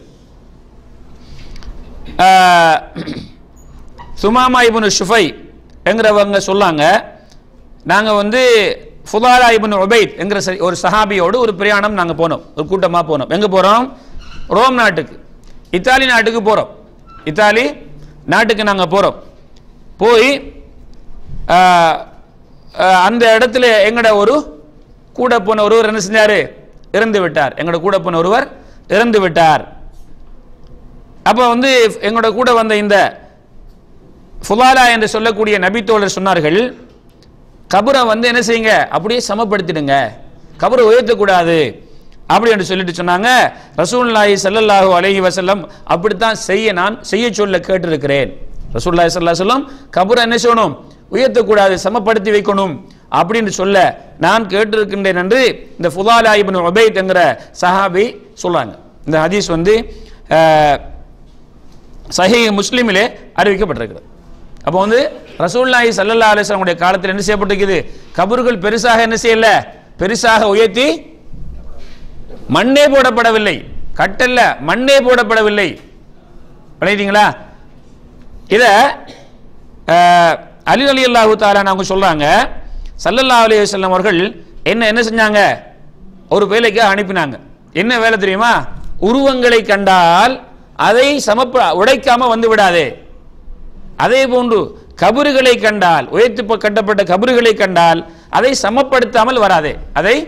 ஆஹ், சுமாமா இப்னு ஷுஃபை என்கிறவங்க சொல்லாங்க நாங்கள் வந்து ஃபுதாலா இப்னு உபைத் என்கிற ச- ஒரு சஹாபியோடு ஒரு பிரயாணம் நாங்கள் போனோம் ஒரு கூட்டமாக போனோம் எங்கே போகிறோம் ரோம் நாட்டுக்கு இத்தாலி நாட்டுக்கு போகிறோம் இத்தாலி நாட்டுக்கு நாங்கள் போகிறோம் போய் ஆஹ், ஆஹ், அந்த இடத்துல எங்கட ஒரு கூட போன ஒருவர் என்ன செஞ்சாரு இறந்து விட்டார் எங்கட கூட போன ஒருவர் இறந்து விட்டார் அப்போ வந்து எங்களோட கூட வந்த இந்த ஃபுலாலா என்று சொல்லக்கூடிய நபித்தோழர் சொன்னார்கள் கபரை வந்து என்ன செய்யுங்க அப்படியே சமப்படுத்திடுங்க கபரை உயர்த்தக்கூடாது அப்படி என்று சொல்லிட்டு சொன்னாங்க ரசூலுல்லாஹி ஸல்லல்லாஹு அலைஹி வஸல்லம் அப்படித்தான் செய்ய நான் செய்ய சொல்ல கேட்டிருக்கிறேன் ரசூலுல்லாஹி ஸல்லல்லாஹு அலைஹி வஸல்லம் கபரை என்ன செய்யணும் உயர்த்தக்கூடாது சமப்படுத்தி வைக்கணும் அப்படின்னு சொல்ல நான் கேட்டிருக்கின்றேன் என்று இந்த ஃபுதாலா இப்னு உபைத் என்கிற சஹாபி சொல்றாங்க இந்த ஹதீஸ் வந்து அஹ், சஹி முஸ்லிமிலே அறிவிக்கப்பட்டிருக்கிறது அப்போ வந்து ரசூல்லாஹி சல்லல்லா அலிஸ்லாமுடைய காலத்தில் என்ன செய்யப்பட்டிருக்குது கபறுகள் பெருசாக என்ன செய்யல பெருசாக உயர்த்தி மண்ணே போடப்படவில்லை கட்டல்ல மண்ணே போடப்படவில்லை விளையாட்டீங்களா இத அஹ், அலி அலி அல்லாஹு தாலா அவங்க சொல்றாங்க சல்லல்லா அலி வஸல்லம் அவர்கள் என்ன என்ன செஞ்சாங்க ஒரு வேலைக்கு அனுப்பினாங்க என்ன வேலை தெரியுமா உருவங்களை கண்டால் அதை சமப்ப உடைக்காம வந்து விடாதே அதே போன்று கபறுகளை கண்டால் உயர்த்து ப- கட்டப்பட்ட கபறுகளை கண்டால் அதை சமப்படுத்தாமல் வராதே அதை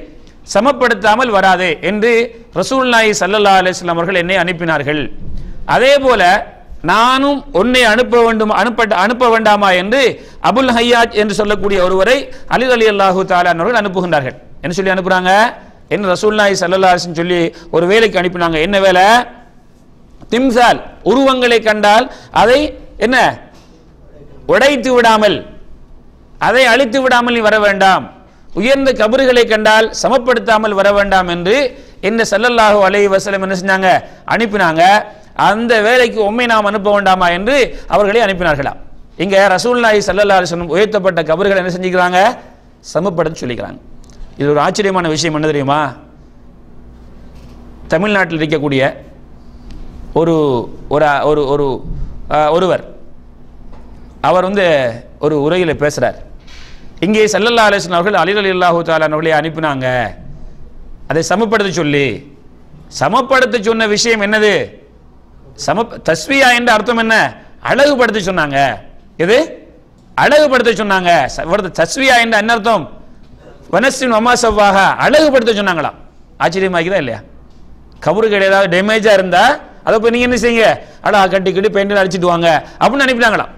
சமப்படுத்தாமல் வராது என்று ரசூலுல்லாஹி ஸல்லல்லாஹு அலைஹி வஸல்லம் அவர்கள் என்னை அனுப்பினார்கள் அதே போல நானும் உன்னை அனுப்ப வேண்டும் அனுப்ப அனுப்ப வேண்டாமா என்று அபுல் ஹையாஜ் என்று சொல்லக்கூடிய ஒருவரை அலி அலி அல்லாஹு தாலான் அவர்கள் அனுப்புகின்றார்கள் என்ன சொல்லி அனுப்புறாங்க என்ன ரசூலுல்லாஹி ஸல்லல்லாஹு அலைஹி வஸல்லம் சொல்லி ஒரு வேலைக்கு அனுப்பினாங்க என்ன வேலை திம்சால் உருவங்களை கண்டால் அதை என்ன உடைத்து விடாமல் அதை அழித்து விடாமல் நீ வர வேண்டாம் உயர்ந்த கபறுகளை கண்டால் சமப்படுத்தாமல் வர வேண்டாம் என்று என்ன ஸல்லல்லாஹு அலைஹி வஸல்லம் என்ன செஞ்சாங்க அனுப்பினாங்க அந்த வேலைக்கு உண்மை நாம் அனுப்ப வேண்டாமா என்று அவர்களை அனுப்பினார்களாம் இங்க ரசூலுல்லாஹி ஸல்லல்லாஹு அலைஹி வஸல்லம் உயர்த்தப்பட்ட கபறுகளை என்ன செஞ்சுக்கிறாங்க சமப்படுத்த சொல்லிக்கிறாங்க இது ஒரு ஆச்சரியமான விஷயம் என்ன தெரியுமா தமிழ்நாட்டில் இருக்கக்கூடிய ஒரு ஒரு ஒரு ஒரு அஹ், ஒருவர் அவர் வந்து ஒரு உரையில் பேசுகிறார் இங்கே சல்லல்லா அலிஸ்லாம் அவர்கள் அலி அலி அல்லாஹூ தாலானவர்களை அனுப்பினாங்க அதை சமப்படுத்த சொல்லி சமப்படுத்த சொன்ன விஷயம் என்னது சம தஸ்வியா என்ற அர்த்தம் என்ன அழகுபடுத்த சொன்னாங்க எது அழகுபடுத்த சொன்னாங்க ச- இவரது தஸ்வியா என்ற என்ன அர்த்தம் வனஸ்தின் அம்மாசவ்வாக அழகுபடுத்த சொன்னாங்களாம் ஆச்சரியமாக்குதா இல்லையா கபறுகள் ஏதாவது டேமேஜா இருந்தா அதை போய் நீங்க என்ன செய்யுங்க அடா கட்டிக்கிட்டு பெயிண்டில் அடிச்சிட்டு வாங்க அப்படின்னு அனுப்பினாங்களாம்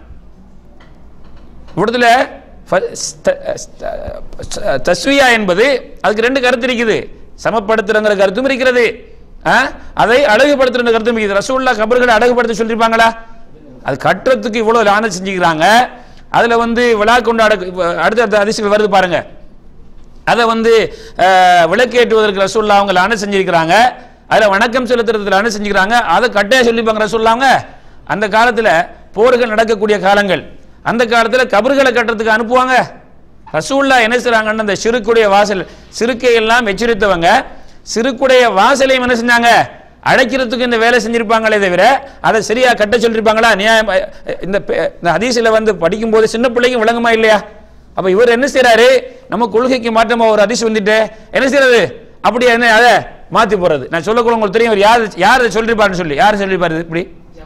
இவிடத்துல ஃப- ஸ்த- ஸ்த- தஸ்வியா என்பது அதுக்கு ரெண்டு கருத்து இருக்குது சமப்படுத்துறங்கிற கருத்தும் இருக்கிறது ஆ? அதை அழகுபடுத்துற கருத்தும் இருக்குது ரசூல்லா கபர்களை அழகுபடுத்த சொல்லியிருப்பாங்களா அது கட்டுறதுக்கு இவ்வளவு லான செஞ்சுக்கிறாங்க அதுல வந்து விழா கொண்டாட அடுத்த அடுத்த அதிசயம் வருது பாருங்க அதை வந்து அஹ், விளக்கேற்றுவதற்கு ரசூல்லா அவங்க லான செஞ்சிருக்கிறாங்க அதில் வணக்கம் செலுத்துறதுக்கு லான செஞ்சுக்கிறாங்க அதை கட்டையா சொல்லிப்பாங்க ரசூல்லாங்க அந்த காலத்தில் போர்கள் நடக்கக்கூடிய காலங்கள் அந்த காலத்தில் கபறுகளை கட்டுறதுக்கு அனுப்புவாங்க ரசூல்லா என்ன செய்றாங்கன்னு அந்த சிறுக்குடைய வாசல் சிறுக்கை எல்லாம் எச்சரித்தவங்க சிறுக்குடைய வாசலையும் என்ன செஞ்சாங்க அழைக்கிறதுக்கு இந்த வேலை செஞ்சிருப்பாங்களே தவிர அதை சரியா கட்ட சொல்லியிருப்பாங்களா நியாயம் அஹ், இந்த பே- இந்த ஹதீஸில் வந்து படிக்கும்போது சின்ன பிள்ளைங்க விளங்குமா இல்லையா அப்ப இவர் என்ன செய்றாரு நம்ம கொள்கைக்கு மாற்றமா ஒரு அதிர்ச்சி வந்துட்டு என்ன செய்யறது அப்படி என்ன அதை மாத்தி போறது நான் சொல்லக்கூட உங்களுக்கு தெரியும் இவர் யார் யார் இதை சொல்லிருப்பாருன்னு சொல்லி யார் சொல்லிருப்பாரு இப்படி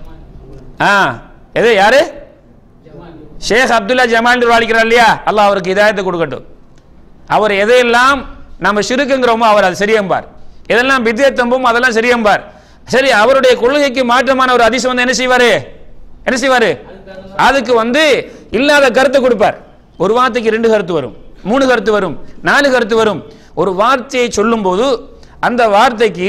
ஆ எது யாரு ஷேக் அப்துல்லா ஜமால் வாழிக்கிறார் இல்லையா அல்லாஹ் அவருக்கு இதாயத்தை கொடுக்கட்டும் அவர் எதையெல்லாம் நம்ம சிறுக்குங்கிறோமோ அவர் அது சரியம்பார் எதெல்லாம் வித்தியத்தம்பும் அதெல்லாம் சரியம்பார் சரி அவருடைய கொள்கைக்கு மாற்றமான ஒரு அதிசயம் வந்து என்ன செய்வாரு என்ன செய்வாரு அதுக்கு வந்து இல்லாத கருத்தை கொடுப்பார் ஒரு வார்த்தைக்கு ரெண்டு கருத்து வரும் மூணு கருத்து வரும் நாலு கருத்து வரும் ஒரு வார்த்தையை சொல்லும்போது அந்த வார்த்தைக்கு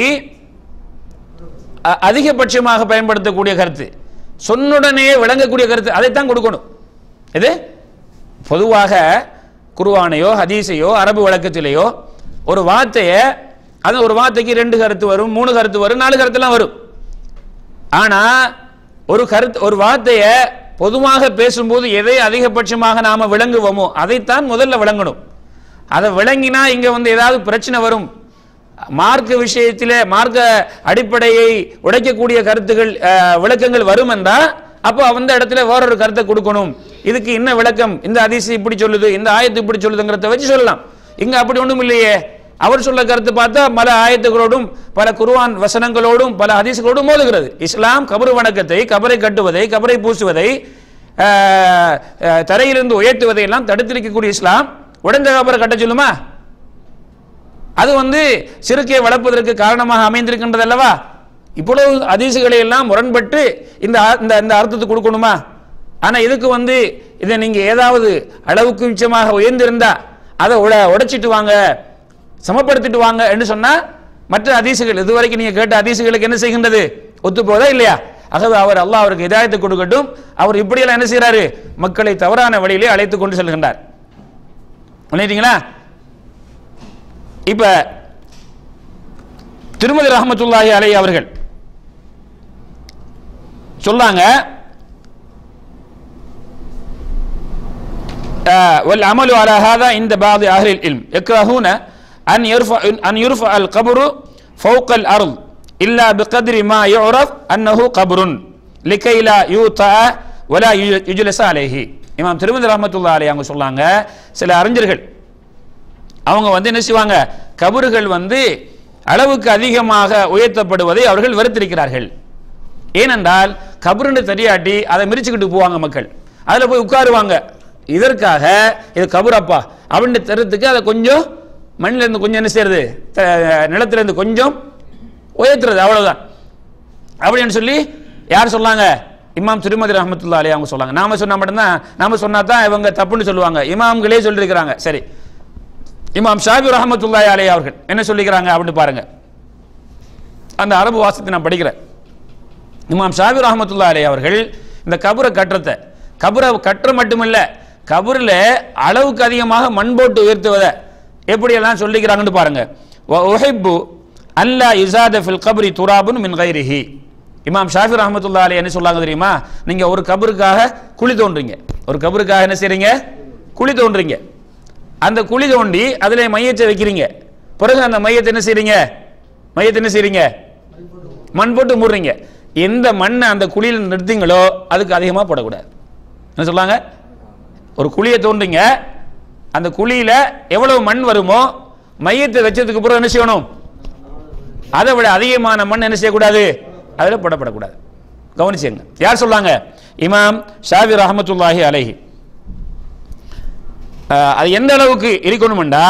அ- அதிகபட்சமாக பயன்படுத்தக்கூடிய கருத்து சொன்னுடனே விளங்கக்கூடிய கருத்து அதைத்தான் கொடுக்கணும் இது பொதுவாக குருவானையோ ஹதீஸையோ அரபு வழக்கத்திலேயோ ஒரு வார்த்தையை அது ஒரு வார்த்தைக்கு ரெண்டு கருத்து வரும் மூணு கருத்து வரும் நாலு கருத்துலாம் வரும் ஆனா ஒரு கருத்து ஒரு வார்த்தையை பொதுவாக பேசும்போது எதை அதிகபட்சமாக நாம விளங்குவோமோ அதைத்தான் முதல்ல விளங்கணும் அதை விளங்கினா இங்க வந்து ஏதாவது பிரச்சனை வரும் மார்க்க விஷயத்திலே மார்க்க அடிப்படையை உடைக்கக்கூடிய கருத்துகள் அஹ், விளக்கங்கள் வரும் என்றா அப்போ அந்த இடத்துல வேறொரு கருத்தை கொடுக்கணும் இதுக்கு என்ன விளக்கம் இந்த அதிசி இப்படி சொல்லுது இந்த ஆயத்து இப்படி சொல்லுதுங்கிறத வச்சு சொல்லலாம் இங்க அப்படி ஒண்ணும் இல்லையே அவர் சொல்ல கருத்து பார்த்தா பல ஆயத்துகளோடும் பல குர்ஆன் வசனங்களோடும் பல ஹதீஸ்களோடும் மோதுகிறது இஸ்லாம் கபரு வணக்கத்தை கபரை கட்டுவதை கபரை பூசுவதை ஆஹ், ஆஹ், தரையிலிருந்து உயர்த்துவதை எல்லாம் தடுத்திருக்கக்கூடிய இஸ்லாம் உடந்த கபரை கட்ட சொல்லுமா அது வந்து சிறுக்கையை வளர்ப்பதற்கு காரணமாக அமைந்திருக்கின்றது அல்லவா இவ்வளவு அதிசுகளை எல்லாம் முரண்பட்டு இந்த ஆ- இந்த இந்த அர்த்தத்தை கொடுக்கணுமா ஆனா இதுக்கு வந்து இதை நீங்க ஏதாவது அளவுக்கு மிச்சமாக உயர்ந்திருந்தா அதை உட உடைச்சிட்டு வாங்க சமப்படுத்திட்டு வாங்க என்று சொன்னா மற்ற அதிசுகள் இதுவரைக்கும் நீங்க கேட்ட அதிசுகளுக்கு என்ன செய்கின்றது ஒத்து போதா இல்லையா ஆகவே அவர் அல்லாஹ் அவருக்கு இதாயத்தை கொடுக்கட்டும் அவர் இப்படியெல்லாம் என்ன செய்றாரு மக்களை தவறான வழியிலே அழைத்து கொண்டு செல்கின்றார் பண்ணிட்டீங்களா இப்ப திருமதி ரஹமத்துல்லாஹி அலை அவர்கள் சொல்லாங்க آه، والعمل على هذا عند بعض أهل العلم يكرهون أن يرفع أن يرفع القبر فوق الأرض إلا بقدر ما يعرف أنه قبر لكي لا يوطأ ولا يجلس عليه இமாம் திருமதி ரஹமத்துல்லா அலை அவங்க சொல்லாங்க சில அறிஞர்கள் அவங்க வந்து என்ன செய்வாங்க கபறுகள் வந்து அளவுக்கு அதிகமாக உயர்த்தப்படுவதை அவர்கள் வெறுத்திருக்கிறார்கள் ஏனென்றால் கபருன்னு தெரியாட்டி அதை மிரிச்சுக்கிட்டு போவாங்க மக்கள் அதில் போய் உட்காருவாங்க இதற்காக இது கபுரப்பா அப்படின்னு தெருத்துக்கு அதை கொஞ்சம் மண்ணில இருந்து கொஞ்சம் என்ன செய்யறது த- நிலத்துல இருந்து கொஞ்சம் உயர்த்துறது அவ்வளவுதான் அப்படின்னு சொல்லி யார் சொன்னாங்க இமாம் திருமதி ரஹமத்துல்லா அலி அவங்க சொன்னாங்க நாம சொன்னா மட்டும்தான் நாம சொன்னா தான் இவங்க தப்புன்னு சொல்லுவாங்க இமாம்களே சொல்லியிருக்கிறாங்க சரி இமாம் ஷாபி ரஹமத்துல்லாஹி அலி அவர்கள் என்ன சொல்லிக்கிறாங்க அப்படின்னு பாருங்க அந்த அரபு வாசத்தை நான் படிக்கிறேன் இமாம் ஷாபி ரஹமத்துல்லா அலி அவர்கள் இந்த கபரை கட்டுறத கபரை கட்டுற மட்டுமில்ல கபரில் அளவுக்கு அதிகமாக மண் போட்டு உயர்த்துவதை எப்படியெல்லாம் சொல்லிக்கிறாங்கன்னு பாருங்க ஒஹிப்பு அல்லா யுசாத ஃபில் கபரி துராபுன் மின் கைரிஹி இமாம் ஷாஃபி ரஹமத்துல்லா அலி என்ன சொல்லாங்க தெரியுமா நீங்க ஒரு கபருக்காக குழி தோன்றீங்க ஒரு கபருக்காக என்ன செய்றீங்க குழி தோன்றீங்க அந்த குழி தோண்டி அதில் மையத்தை வைக்கிறீங்க பிறகு அந்த மையத்தை என்ன செய்றீங்க மையத்தை என்ன செய்றீங்க மண் போட்டு மூடுறீங்க எந்த மண்ணை அந்த குழியில் நிறுத்தீங்களோ அதுக்கு அதிகமாக போடக்கூடாது என்ன சொல்லாங்க ஒரு குழியை தோன்றீங்க அந்த குழியில எவ்வளவு மண் வருமோ மையத்தை வச்சதுக்கு பிறகு என்ன செய்யணும் அதை விட அதிகமான மண் என்ன செய்யக்கூடாது அதில் போடப்படக்கூடாது கவனிச்சுங்க யார் சொல்லாங்க இமாம் ஷாவி ரஹமத்துல்லாஹி அலைஹி அஹ், அது எந்த அளவுக்கு இருக்கணும்டா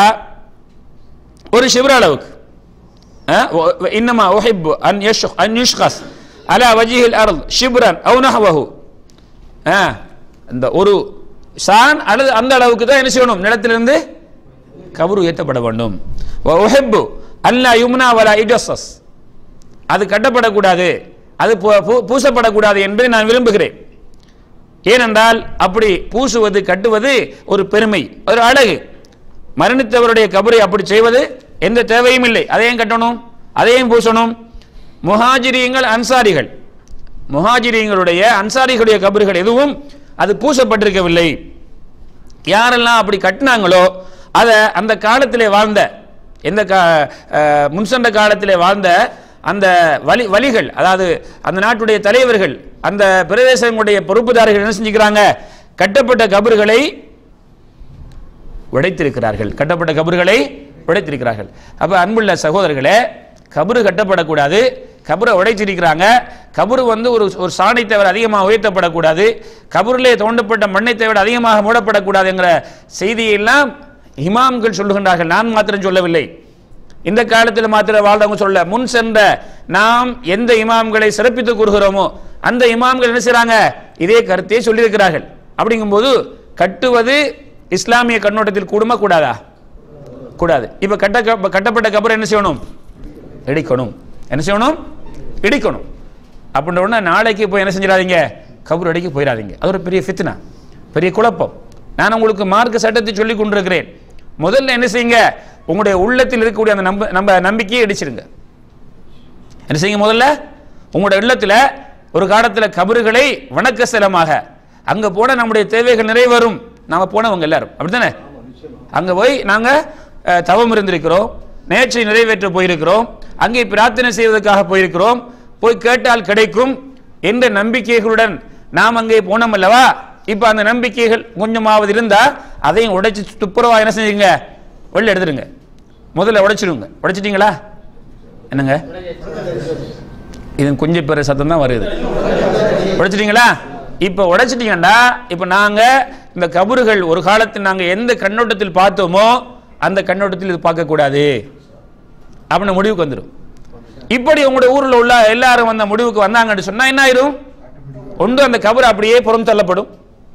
ஒரு சிவர அளவுக்கு அஹ், ஒ- இன்னமா உஹிப்பு அன் யஷ் அன் யுஷ்கஸ் அலா வஜிஹில் அருள் ஷிப்ரன் அவு நஹவஹு அஹ், இந்த ஒரு சான் அல்லது அந்த அளவுக்கு தான் என்ன செய்யணும் நிலத்திலிருந்து கபரு உயர்த்தப்பட வேண்டும் வ உஹிப்பு அல்லா யும்னா வலா இஜஸஸ் அது கட்டப்படக்கூடாது அது பூ- பூ- பூசப்படக்கூடாது என்பதை நான் விரும்புகிறேன் ஏனென்றால் அப்படி பூசுவது கட்டுவது ஒரு பெருமை ஒரு அழகு மரணித்தவருடைய கபரை அப்படி செய்வது எந்த தேவையும் இல்லை அதையும் கட்டணும் அதையும் பூசணும் முஹாஜிரியங்கள் அன்சாரிகள் முஹாஜிரியங்களுடைய அன்சாரிகளுடைய கபறுகள் எதுவும் அது பூசப்பட்டிருக்கவில்லை யாரெல்லாம் அப்படி கட்டினாங்களோ அதை அந்த காலத்திலே வாழ்ந்த எந்த கா அஹ், முன்சென்ற காலத்திலே வாழ்ந்த அந்த வலி வலிகள் அதாவது அந்த நாட்டுடைய தலைவர்கள் அந்த பிரதேசங்களுடைய பொறுப்புதாரர்கள் என்ன செஞ்சுக்கிறாங்க கட்டப்பட்ட கபறுகளை உடைத்திருக்கிறார்கள் கட்டப்பட்ட கபறுகளை உடைத்திருக்கிறார்கள் அப்ப அன்புள்ள சகோதரர்களே கபறு கட்டப்படக்கூடாது கபரை உடைச்சிருக்கிறாங்க கபரு வந்து ஒரு ஒரு சாணை தவிர அதிகமாக உயர்த்தப்படக்கூடாது கபரிலே தோண்டப்பட்ட மண்ணை தவிர அதிகமாக மூடப்படக்கூடாதுங்கிற செய்தியெல்லாம் இமாம்கள் சொல்லுகின்றார்கள் நான் மாத்திரம் சொல்லவில்லை இந்த காலத்தில் மாத்திரம் வாழ்ந்தவங்க சொல்ல முன் சென்ற நாம் எந்த இமாம்களை சிறப்பித்து கூறுகிறோமோ அந்த இமாம்கள் என்ன செய்றாங்க இதே கருத்தையே சொல்லியிருக்கிறார்கள் அப்படிங்கும்போது கட்டுவது இஸ்லாமிய கண்ணோட்டத்தில் கூடுமா கூடாதா கூடாது இப்ப கட்ட க- கட்டப்பட்ட கபர் என்ன செய்யணும் இடிக்கணும் என்ன செய்யணும் இடிக்கணும் அப்படின்ற உடனே நாளைக்கு போய் என்ன செஞ்சிடாதீங்க கபர் அடிக்க போயிடாதீங்க அது ஒரு பெரிய ஃபித்னா பெரிய குழப்பம் நான் உங்களுக்கு மார்க்க சட்டத்தை சொல்லி கொண்டிருக்கிறேன் முதல்ல என்ன செய்யுங்க உங்களுடைய உள்ளத்தில் இருக்கக்கூடிய அந்த நம்ப நம்ம நம்பிக்கையை இடிச்சிருங்க என்ன செய்யுங்க முதல்ல உங்களுடைய இல்லத்தில் ஒரு காலத்தில் கபறுகளை வணக்க ஸ்தலமாக அங்க போன நம்முடைய தேவைகள் நிறைவேறும் நாம போனவங்க எல்லாரும் அப்படித்தானே அங்க போய் நாங்க அஹ், தவம் இருந்திருக்கிறோம் நேற்றை நிறைவேற்ற போயிருக்கிறோம் அங்கே பிரார்த்தனை செய்வதற்காக போயிருக்கிறோம் போய் கேட்டால் கிடைக்கும் என்ற நம்பிக்கைகளுடன் நாம் அங்கே போனோம் அல்லவா இப்ப அந்த நம்பிக்கைகள் கொஞ்சமாவது இருந்தா அதையும் உடைச்சு துப்புரவா என்ன செஞ்சுங்க வெளில எடுத்துடுங்க முதல்ல உடைச்சிடுங்க உடைச்சிட்டீங்களா என்னங்க இது கொஞ்சம் பேர் சத்தம் தான் வருது உடைச்சிட்டீங்களா இப்ப உடைச்சிட்டீங்கன்னா இப்ப நாங்க இந்த கபறுகள் ஒரு காலத்தில் நாங்க எந்த கண்ணோட்டத்தில் பார்த்தோமோ அந்த கண்ணோட்டத்தில் இது பார்க்க கூடாது அப்படின்னு முடிவுக்கு வந்துடும் இப்படி உங்களுடைய ஊர்ல உள்ள எல்லாரும் அந்த முடிவுக்கு வந்தாங்கன்னு சொன்னா என்ன ஆயிரும் ஒன்று அந்த கபர் அப்படியே புறம் தள்ளப்படும்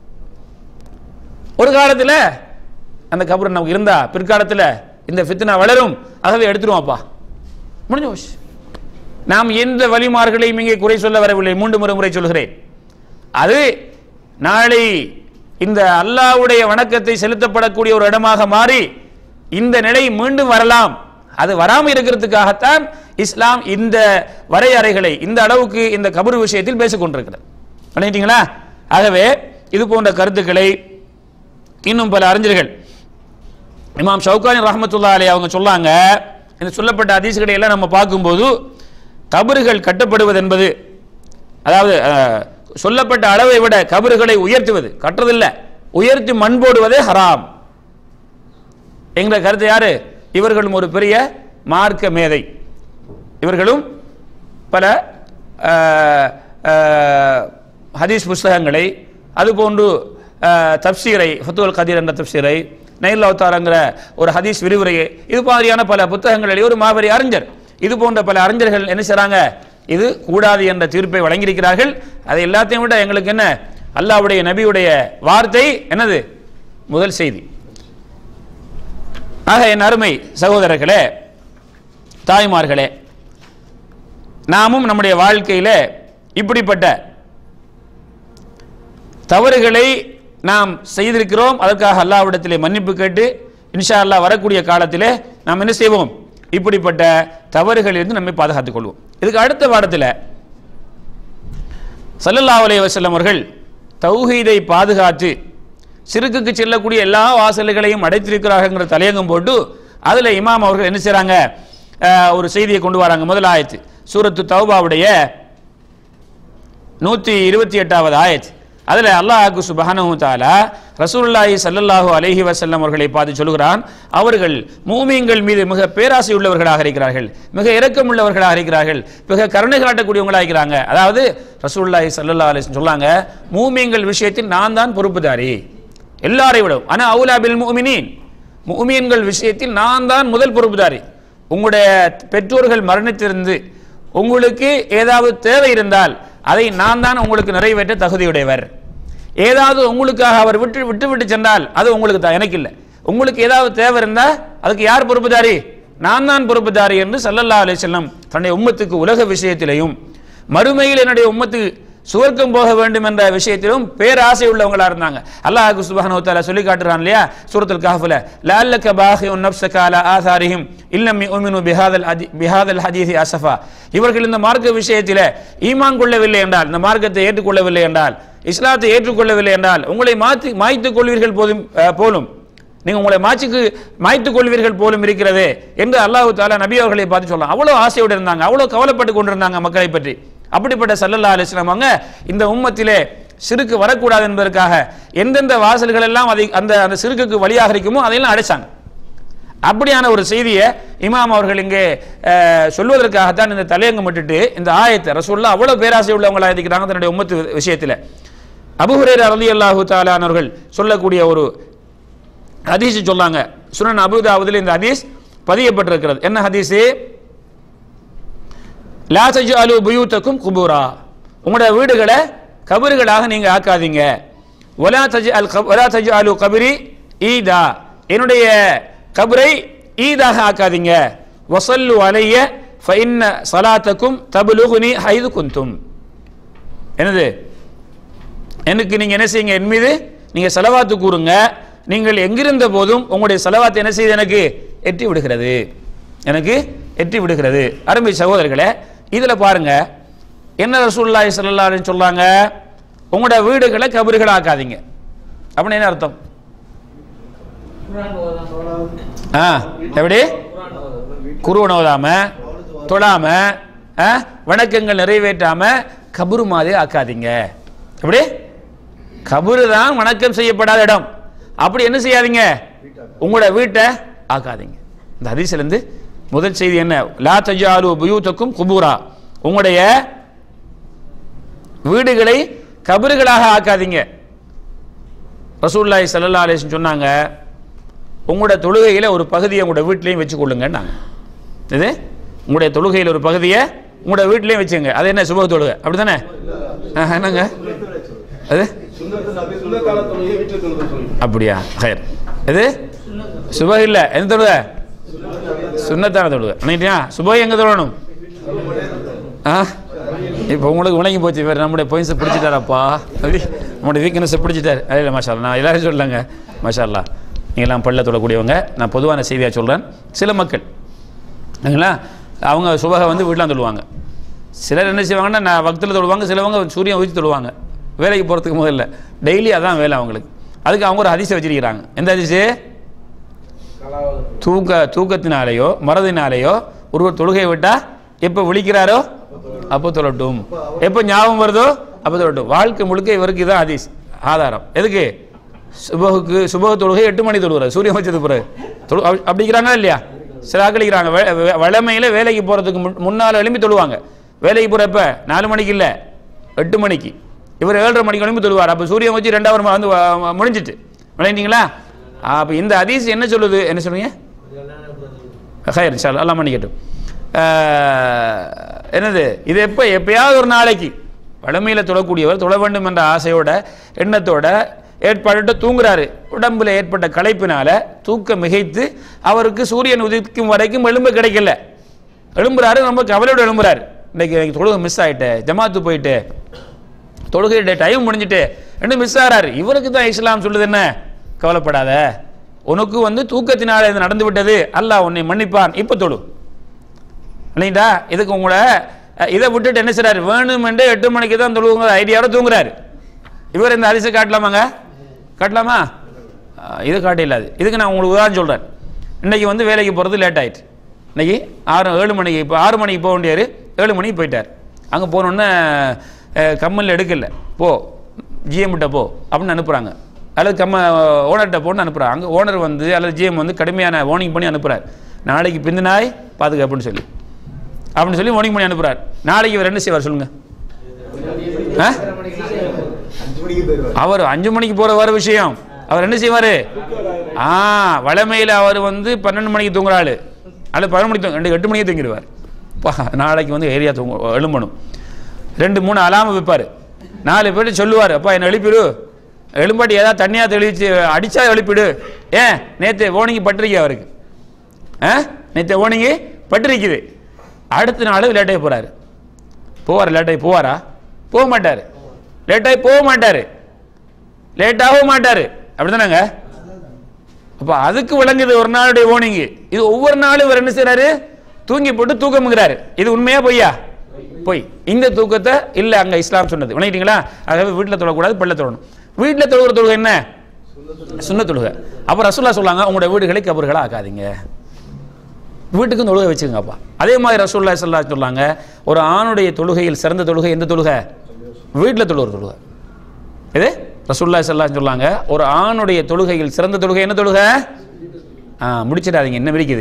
ஒரு காலத்துல அந்த கபர் நமக்கு இருந்தா பிற்காலத்துல இந்த ஃபித்னா வளரும் ஆகவே எடுத்துருவோம்ப்பா முடிஞ்சு போச்சு நாம் எந்த வழிமார்களையும் இங்கே குறை சொல்ல வரவில்லை மூன்று முறை முறை சொல்கிறேன் அது நாளை இந்த அல்லாஹ்வுடைய வணக்கத்தை செலுத்தப்படக்கூடிய ஒரு இடமாக மாறி இந்த நிலை மீண்டும் வரலாம் அது வராமல் இருக்கிறதுக்காகத்தான் இஸ்லாம் இந்த வரையறைகளை இந்த அளவுக்கு இந்த கபரு விஷயத்தில் பேசிக் கொண்டிருக்கிறது பண்ணிட்டீங்களா ஆகவே இது போன்ற கருத்துக்களை இன்னும் பல அறிஞர்கள் இமாம் ஷவுகானி ரஹமத்துல்லா அலி அவங்க சொல்லாங்க இந்த சொல்லப்பட்ட அதிசுகளை எல்லாம் நம்ம பார்க்கும்போது கபறுகள் கட்டப்படுவது என்பது அதாவது அஹ், சொல்லப்பட்ட அளவை விட கபறுகளை உயர்த்துவது கட்டுறதில்ல உயர்த்தி மண் போடுவதே ஹராம் என்கிற கருத்து யாரு இவர்களும் ஒரு பெரிய மார்க்க மேதை இவர்களும் பல அஹ், அஹ், ஹதீஸ் புஸ்தகங்களை அதுபோன்று அஹ், தப்சீரை ஃபத்துவல் கதீர் என்ற தப்சீரை நைல் அவதாரங்கிற ஒரு ஹதீஸ் விரிவுரையை இது மாதிரியான பல புத்தகங்கள் எழுதிய ஒரு மாபெரிய அறிஞர் இது போன்ற பல அறிஞர்கள் என்ன செய்றாங்க இது கூடாது என்ற தீர்ப்பை வழங்கியிருக்கிறார்கள் அதை எல்லாத்தையும் விட எங்களுக்கு என்ன அல்லாஹ்வுடைய நபியுடைய வார்த்தை என்னது முதல் செய்தி ஆக என் அருமை சகோதரர்களே தாய்மார்களே நாமும் நம்முடைய வாழ்க்கையில இப்படிப்பட்ட தவறுகளை நாம் செய்திருக்கிறோம் அதற்காக அல்லாஹ்விடத்திலே மன்னிப்பு கேட்டு இன்ஷா அல்லாஹ் வரக்கூடிய காலத்திலே நாம் என்ன செய்வோம் இப்படிப்பட்ட தவறுகளிலிருந்து நம்மை பாதுகாத்துக் கொள்வோம் இதுக்கு அடுத்த பாடத்தில் ஸல்லல்லாஹு அலைஹி வஸல்லம் அவர்கள் தௌஹீதை பாதுகாத்து சிறுக்குக்கு செல்லக்கூடிய எல்லா வாசல்களையும் அடைத்திருக்கிறார்கள்ங்கிற தலையங்கம் போட்டு அதில் இமாம் அவர்கள் என்ன செய்கிறாங்க ஒரு செய்தியை கொண்டு வராங்க முதல் ஆயத்து சூரத்து தௌபாவுடைய நூற்றி இருபத்தி எட்டாவது ஆயத் அதில் அல்லாஹு சுபஹானஹு தஆலா ரசூலுல்லாஹி ஸல்லல்லாஹு அலைஹி வஸல்லம் அவர்களை பார்த்து சொல்கிறான் அவர்கள் மூமியங்கள் மீது மிக பேராசை உள்ளவர்களாக இருக்கிறார்கள் மிக இரக்கம் உள்ளவர்களாக இருக்கிறார்கள் மிக கருணை காட்டக்கூடியவங்களாக இருக்கிறாங்க அதாவது ரசூலுல்லாஹி ஸல்லல்லாஹு அலைஹி வஸல்லம் சொல்லாங்க மூமியங்கள் விஷயத்தில் நான் தான் பொறுப்புதாரி எல்லாரை விடவும் ஆனால் அவுலா பில் முஃமினீன் முஃமின்கள் விஷயத்தில் நான் தான் முதல் பொறுப்புதாரி உங்களுடைய பெற்றோர்கள் மரணித்திருந்து உங்களுக்கு ஏதாவது தேவை இருந்தால் அதை நான் தான் உங்களுக்கு நிறைவேற்ற தகுதியுடையவர் ஏதாவது உங்களுக்காக அவர் விட்டு விட்டு விட்டு சென்றால் அது உங்களுக்கு தான் எனக்கு இல்லை உங்களுக்கு ஏதாவது தேவை இருந்தால் அதுக்கு யார் பொறுப்புதாரி நான் தான் பொறுப்புதாரி என்று சல்லல்லா அலைஹி வஸல்லம் தன்னுடைய உம்மத்துக்கு உலக விஷயத்திலையும் மறுமையில் என்னுடைய உம்மத்து சுவர்க்கம் போக வேண்டும் என்ற விஷயத்திலும் பேராசை உள்ளவங்களா இருந்தாங்க அல்லாஹ் சுப்ஹானஹு வ தஆலா சொல்லி காட்டுறான் இல்லையா சூரத்துல் கஹ்ஃப்ல லஅல்லக பாஹிஉன் நஃப்ஸக அலா ஆசாரிஹிம் இல்லம் யுமினு பிஹாதல் ஹதி- பிஹாதல் ஹதீஸி அஸஃபா இவர்கள் இந்த மார்க்க விஷயத்திலே ஈமான் கொள்ளவில்லை என்றால் இந்த மார்க்கத்தை ஏற்றுக்கொள்ளவில்லை என்றால் இஸ்லாத்தை ஏற்றுக்கொள்ளவில்லை என்றால் உங்களை மாற்றி மாய்த்துக் கொள்வீர்கள் போதும் அஹ், போலும் நீங்க உங்களை மாய்ச்சிக்கு மாய்த்துக் கொள்வீர்கள் போலும் இருக்கிறது என்று அல்லாஹ் தாலா நபி அவர்களை பார்த்து சொல்லலாம் அவ்வளவு ஆசையோடு இருந்தாங்க அவ்வளவு கவலைப்பட்டு கொண்டிருந்தாங்க மக்களை பற்றி அப்படிப்பட்ட சல்லல்லா அலிஸ்லாம் அவங்க இந்த உம்மத்திலே சிறுக்கு வரக்கூடாது என்பதற்காக எந்தெந்த வாசல்கள் எல்லாம் அதை அந்த அந்த சிறுக்குக்கு வழியாக இருக்குமோ அதையெல்லாம் அடைச்சாங்க அப்படியான ஒரு செய்தியை இமாம் அவர்கள் இங்கே அஹ், சொல்வதற்காகத்தான் இந்த தலையங்கம் விட்டுட்டு இந்த ஆயத்தை ரசூல்லா அவ்வளவு பேராசை உள்ளவங்களா இருக்கிறாங்க தன்னுடைய உம்மத்து விஷயத்தில் அபுஹுரேர் ரலி அல்லாஹு தாலானவர்கள் சொல்லக்கூடிய ஒரு ஹதீஸ் சொல்லாங்க சுனன் அபுதாவுதில் இந்த ஹதீஸ் பதியப்பட்டிருக்கிறது என்ன ஹதீஸு லா தஜ்அலு புயூத்தக்கும் குபூரா உங்களுடைய வீடுகளை கபறுகளாக நீங்க ஆக்காதீங்க வலா தஜ் அல் வலா தஜ் அலு கபரி ஈதா என்னுடைய கபரை ஈதாக ஆக்காதீங்க வசல்லு அலைய ஃபைன்ன சலாத்தக்கும் தபுலுகுனி ஹைது குந்தும் என்னது எனக்கு நீங்க என்ன செய்யுங்க என் மீது நீங்க செலவாத்து கூறுங்க நீங்கள் எங்கிருந்த போதும் உங்களுடைய செலவாத்து என்ன செய்து எனக்கு எட்டி விடுகிறது எனக்கு எட்டி விடுகிறது அருமை சகோதரர்களே இதுல பாருங்க என்ன ரசூலுல்லாஹி ஸல்லல்லாஹு அலைஹி சொல்றாங்க உங்களோட வீடுகளை கபறுகள் ஆக்காதீங்க அப்படின்னு என்ன அர்த்தம் குர்ஆன் ஓதாம ஆ எப்படி குர்ஆன் ஓதாம குருவன் ஓதாம தொழாம ஆ, வணக்கங்கள் நிறைவேற்றாம கபரு மாதிரி ஆக்காதீங்க எப்படி கபரு தான் வணக்கம் செய்யப்படாத இடம் அப்படி என்ன செய்யாதீங்க உங்களோட வீட்டை ஆக்காதீங்க இந்த ஹதீஸ்ல இருந்து முதல் செய்தி என்ன லா தஜாலு புயூத்தக்கும் குபூரா உங்களுடைய வீடுகளை கபறுகளாக ஆக்காதீங்க ரசூலுல்லாஹி ஸல்லல்லாஹு அலைஹி வஸல்லம் சொன்னாங்க உங்களோட தொழுகையில் ஒரு பகுதியை உங்களோட வீட்லேயும் வச்சுக்கொள்ளுங்கன்னாங்க இது உங்களுடைய தொழுகையில் ஒரு பகுதியை உங்களோட வீட்லேயும் வச்சுங்க அது என்ன சுப தொழுகை அப்படி தானே என்னங்க அது சுண்ணத்தான தொழுகை வீட்டில் தொழுகை சொல்லி அப்படியா ஹயர் இது சுப இல்லை எந்த தொழுகை சுண்ணத்தான தொழுகை நினைட்டியா சுப எங்கே தொழணும் ஆ இப்போ உங்களுக்கு உணங்கி போச்சு வேறு நம்முடைய பாயிண்ட்ஸை பிடிச்சிட்டாரப்பா அப்படி நம்முடைய வீக்னஸை பிடிச்சிட்டார் அதில் மாஷா அல்லாஹ். நான் எல்லாரும் சொல்லலைங்க மாஷா அல்லா நீங்களாம் பல்ல தொழக்கூடியவங்க நான் பொதுவான செய்தியாக சொல்கிறேன் சில மக்கள் சரிங்களா அவங்க சுபகை வந்து வீட்டிலாம் தொழுவாங்க சிலர் என்ன செய்வாங்கன்னா நான் வக்தில் தொழுவாங்க சிலவங்க சூரியன் உதிச்சு தொழுவாங்க வேலைக்கு போகிறதுக்கு முதல்ல டெய்லி அதான் வேலை அவங்களுக்கு அதுக்கு அவங்க ஒரு ஹதீஸை வச்சிருக்கிறாங்க எந்த ஹதீஸு கலாவது தூக்க தூக்கத்தினாலேயோ மறதினாலேயோ ஒருவர் தொழுகையை விட்டா எப்போ விழிக்கிறாரோ அப்போ தொழட்டும் எப்போ ஞாபகம் வருதோ அப்போ தொழட்டும் வாழ்க்கை முழுக்க இவருக்கு இதான் ஹதீஸ் ஆதாரம் எதுக்கு சுபகுக்கு சுபக தொழுகை எட்டு மணி தொழுகிறார் சூரியன் வச்சது பிறகு தொழு அப்படி- அப்படிங்கிறாங்களா இல்லையா சில ஆக்களிக்கிறாங்க வளமையில் வேலைக்கு போகிறதுக்கு முன் முன்னால் எழும்பி தொழுவாங்க வேலைக்கு போகிறப்ப நாலு மணிக்கு இல்லை எட்டு மணிக்கு இவர் ஏழரை மணிக்கு எழும்பி தொழுவார் அப்போ சூரியன் வச்சு ரெண்டாவது வந்து வ- முடிஞ்சிட்டு விளையாண்டிங்களா அப்போ இந்த ஹதீஸ் என்ன சொல்லுது என்ன சொல்லுங்க ஹயர் இன்ஷால்லா அல்லாஹ் மன்னிக்கட்டும் ஆஹ், என்னது இது எப்போ எப்பயாவது ஒரு நாளைக்கு வளமையில் தொழக்கூடியவர் தொழ வேண்டும் என்ற ஆசையோட எண்ணத்தோட ஏற்பாடு தூங்குறாரு உடம்புல ஏற்பட்ட களைப்பினால தூக்கம் மிகைத்து அவருக்கு சூரியன் உதிக்கும் வரைக்கும் எலும்பு கிடைக்கல எழும்புறாரு ரொம்ப கவலையோட எழும்புறாரு இன்னைக்கு எனக்கு தொழுகை மிஸ் ஆயிட்டு ஜமாத்து போயிட்டு தொழுகையுடைய டைம் முடிஞ்சிட்டு ரெண்டும் மிஸ் ஆகிறாரு இவருக்கு தான் இஸ்லாம் சொல்லுது என்ன கவலைப்படாத உனக்கு வந்து தூக்கத்தினால இது நடந்து விட்டது அல்லாஹ் உன்னை மன்னிப்பான் இப்போ தொழு இல்லைங்களா இதுக்கு உங்களை அஹ், இதை விட்டுட்டு என்ன செய்றாரு வேணுமென்று எட்டு மணிக்கு தான் தொழுவுங்கிற ஐடியாவோட தூங்குறாரு இவர் இந்த அரிசி காட்டலாமாங்க காட்டலாமா அஹ், இது காட்டிடலாது இதுக்கு நான் உங்களுக்கு உதாரணம் சொல்கிறேன் இன்னைக்கு வந்து வேலைக்கு போகிறது லேட் ஆயிட்டு இன்னைக்கு ஆறு ஏழு மணிக்கு இப்போ ஆறு மணிக்கு போக வேண்டியார் ஏழு மணிக்கு போயிட்டார் அங்கே போனோன்னே கம்மலில் எடுக்கல போ ஜிஎம் கிட்ட போ அப்படின்னு அனுப்புகிறாங்க அல்லது கம்ம ஓனர்கிட்ட போன்னு அனுப்புகிறாங்க அங்கே ஓனர் வந்து அல்லது ஜிஎம் வந்து கடுமையான வார்னிங் பண்ணி அனுப்புகிறார் நாளைக்கு பிந்தினாய் பாதுகாப்புன்னு சொல்லி அப்படின்னு சொல்லி வார்னிங் பண்ணி அனுப்புகிறார் நாளைக்கு இவர் என்ன செய்வார் சொல்லுங்கள் ஆ அஞ்சு மணிக்கு போயிருவாரு அவர் அஞ்சு மணிக்கு போற வர விஷயம் அவர் என்ன செய்வாரு ஆ வளமையில் அவர் வந்து பன்னெண்டு மணிக்கு தூங்குற ஆளு அல்லது பதினொரு மணிக்கு தூங்க ரெண்டு எட்டு மணிக்கு தூங்கிடுவார் பா நாளைக்கு வந்து ஏரியா தூங்க எழும்பணும் ரெண்டு மூணு அலாம வைப்பார் நாலு பேர்ட்டு சொல்லுவார் அப்பா என்னை எழுப்பிடு எழும்பாட்டி ஏதாவது தண்ணியா தெளிச்சு அடிச்சா எழுப்பிடு ஏன் நேற்று ஓனிங்கி பட்டிருக்கே அவருக்கு ஆ நேற்று ஓனிங்கி பட்டிருக்குது அடுத்த நாள் லேட்டாகி போறாரு போவார் லேட்டாகி போவாரா போக மாட்டார் லேட்டாகி போக மாட்டார் லேட்டாகவும் மாட்டார் அப்படிதானங்க அப்போ அதுக்கு விளங்குது ஒரு நாளுடைய ஓனிங்கு இது ஒவ்வொரு நாளும் இவர் என்ன செய்றாரு தூங்கி போட்டு தூக்கமுங்கிறாரு இது உண்மையா பொய்யா பொய் இந்த தூக்கத்தை இல்லை அங்க இஸ்லாம் சொன்னது விளங்கிட்டீங்களா ஆகவே வீட்டில் தொழக்கூடாது பள்ள தொழணும் வீட்டில் தொழுகிற தொழுகை என்ன சுன்ன தொழுகை அப்போ ரசூல்லா சொல்லாங்க உங்களோட வீடுகளை கபர்களாக ஆக்காதீங்க வீட்டுக்கும் தொழுகை வச்சுக்கோங்கப்பா அதே மாதிரி ரசூல்லா ஸல்லல்லாஹு அலைஹி சொல்லாங்க ஒரு ஆணுடைய தொழுகையில் சிறந்த தொழுகை எந்த தொழுகை வீட்டில் தொழுகிற தொழுகை இது ரசூல்லா ஸல்லல்லாஹு அலைஹி சொல்லாங்க ஒரு ஆணுடைய தொழுகையில் சிறந்த தொழுகை என்ன தொழுகை ஆ முடிச்சிடாதீங்க என்ன விரிக்குது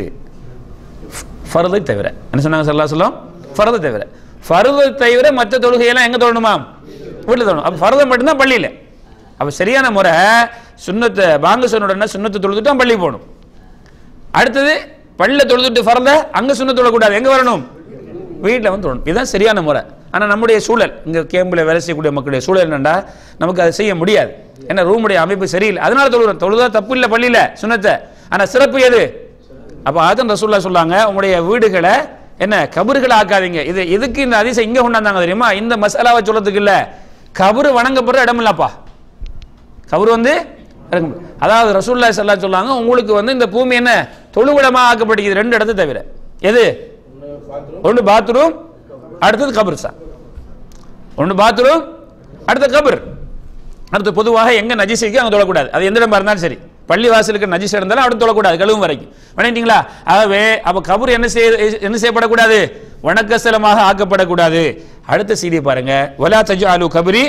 ஃபர்தை தவிர என்ன சொன்னாங்க ஸல்லல்லாஹு அலைஹி வஸல்லம் ஃபர்தை தவிர ஃபர்தை தவிர மற்ற தொழுகையெல்லாம் எங்கே தொழணுமாம் வீட்டில் தொழணும் அப்போ ஃபர்தை மட்டும்தான் பள்ளியில் அப்போ சரியான முறை சுண்ணத்தை பாங்க சொன்ன உடனே சுண்ணத்தை தொழுதுட்டு தான் பள்ளி போகணும் அடுத்தது பள்ளியில தொழுதுட்டு ஃபர்த அங்க சுண்ண தொழக்கூடாது எங்க வரணும் வீட்டில் வந்து தொழணும் இதுதான் சரியான முறை ஆனா நம்முடைய சூழல் இங்க கேம்பில் வேலை செய்யக்கூடிய மக்களுடைய சூழல் என்னண்டா நமக்கு அதை செய்ய முடியாது ஏன்னா ரூமுடைய அமைப்பு சரியில்லை அதனால தொழுகிறோம் தொழுதா தப்பு இல்லை பள்ளியில சுண்ணத்தை ஆனா சிறப்பு எது அப்ப ஆதம் ரசூல்லா சொல்லாங்க உங்களுடைய வீடுகளை என்ன கபறுகளை ஆக்காதீங்க இது எதுக்கு இந்த அதிசயம் இங்க கொண்டாந்தாங்க தெரியுமா இந்த மசாலாவை சொல்றதுக்கு இல்ல கபரு வணங்கப்படுற இடம் இல்லப்பா கபர் வந்து இறங்கும். அதாவது ரசூல்லா ஸல்லல்லாஹு அலைஹி சொல்லாங்க உங்களுக்கு வந்து இந்த பூமி என்ன தொழுவிடமா ஆக்கப்பட்டிருக்குது ரெண்டு இடத்தை தவிர எது ஒன்று பாத்ரூம் அடுத்தது கபர்ஸ்தான் ஒன்று பாத்ரூம் அடுத்த கபர் அடுத்து பொதுவாக எங்க நஜிஸ் இருக்கோ அங்கே தொழக்கூடாது அது எந்த இடமா இருந்தாலும் சரி பள்ளி வாசலுக்கு நஜிஸ் இருந்தாலும் அடுத்து தொழக்கூடாது கழுவும் வரைக்கும் விளையாண்டிங்களா ஆகவே அப்ப கபர் என்ன செய்ய என்ன செய்யப்படக்கூடாது வணக்கஸ்தலமாக ஆக்கப்படக்கூடாது அடுத்த செய்தி பாருங்க வலா தஜு அலு கபரி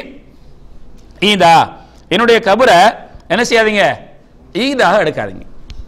ஈதா என்னுடைய கபரை என்ன செய்யாதீங்க ஈதாக எடுக்காதீங்க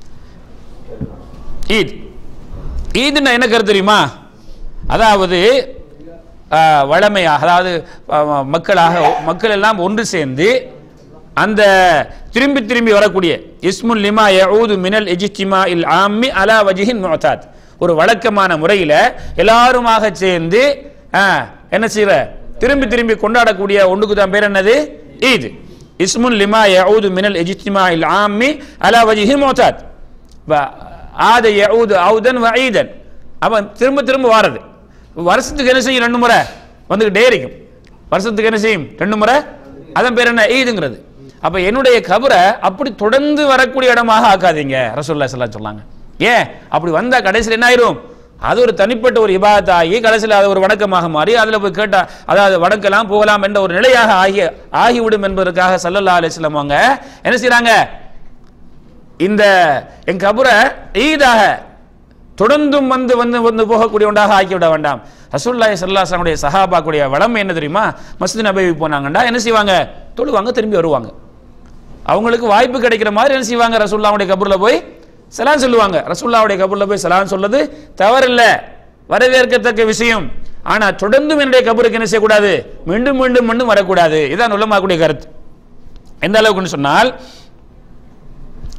ஈத் ஈதுன்னா என்ன கருத்து தெரியுமா அதாவது ஆஹ், வழமையாக அதாவது ஆஹ், மக்களாக மக்கள் எல்லாம் ஒன்று சேர்ந்து அந்த திரும்பி திரும்பி வரக்கூடிய இஸ்முல் லிமா யஊது மினல் இஜ்திமா இல் ஆம்மி அலா வஜிஹின் முஅத்தாத் ஒரு வழக்கமான முறையில் எல்லாருமாக சேர்ந்து ஆஹ், என்ன செய்யற திரும்பி திரும்பி கொண்டாடக்கூடிய ஒன்றுக்கு தான் பேர் என்னது ஈத் இஸ்முல் லிமா யஊது மினல் இஜ்திமா இல் ஆம்மி அலா வஜிஹின் முஅத்தாத் வ- ஆத யஊது அவுதன் வஈதன் அவன் திரும்ப திரும்ப வாரது வருஷத்துக்கு என்ன செய்யும் ரெண்டு முறை வந்துக்கிட்டே இருக்கும் வருஷத்துக்கு என்ன செய்யும் ரெண்டு முறை அதன் பேர் என்ன ஈதுங்கிறது அப்ப என்னுடைய கபரை அப்படி தொடர்ந்து வரக்கூடிய இடமாக ஆக்காதீங்க ரசூல்லா ஸல்லல்லாஹு சொன்னாங்க ஏன் அப்படி வந்தா கடைசியில் என்ன ஆயிரும் அது ஒரு தனிப்பட்ட ஒரு இபாதத் ஆகி கடைசியில் அது ஒரு வணக்கமாக மாறி அதுல போய் கேட்டா அதாவது வணக்கலாம் போகலாம் என்ற ஒரு நிலையாக ஆகி ஆகிவிடும் என்பதற்காக சல்லல்லா அலிஸ்லாம் அவங்க என்ன செய்றாங்க இந்த என் கபரை ஈதாக தொடர்ந்தும் வந்து வந்து வந்து போகக்கூடிய ஒன்றாக ஆக்கிவிட வேண்டாம் ரசூல்லாய் சல்லாசனுடைய சஹாபாக்குடைய வளமை என்ன தெரியுமா மஸ்ஜித் நபவி போனாங்கண்டா என்ன செய்வாங்க தொழுவாங்க திரும்பி வருவாங்க அவங்களுக்கு வாய்ப்பு கிடைக்கிற மாதிரி என்ன செய்வாங்க ரசூல்லாவுடைய கபூர்ல போய் சலான் சொல்லுவாங்க ரசூல்லாவுடைய கபூர்ல போய் சலான் சொல்றது தவறில்ல வரவேற்கத்தக்க விஷயம் ஆனா தொடர்ந்தும் என்னுடைய கபருக்கு என்ன செய்யக்கூடாது மீண்டும் மீண்டும் மீண்டும் வரக்கூடாது இதான் உள்ளமாக்கூடிய கருத்து எந்த அளவுக்குன்னு சொன்னால்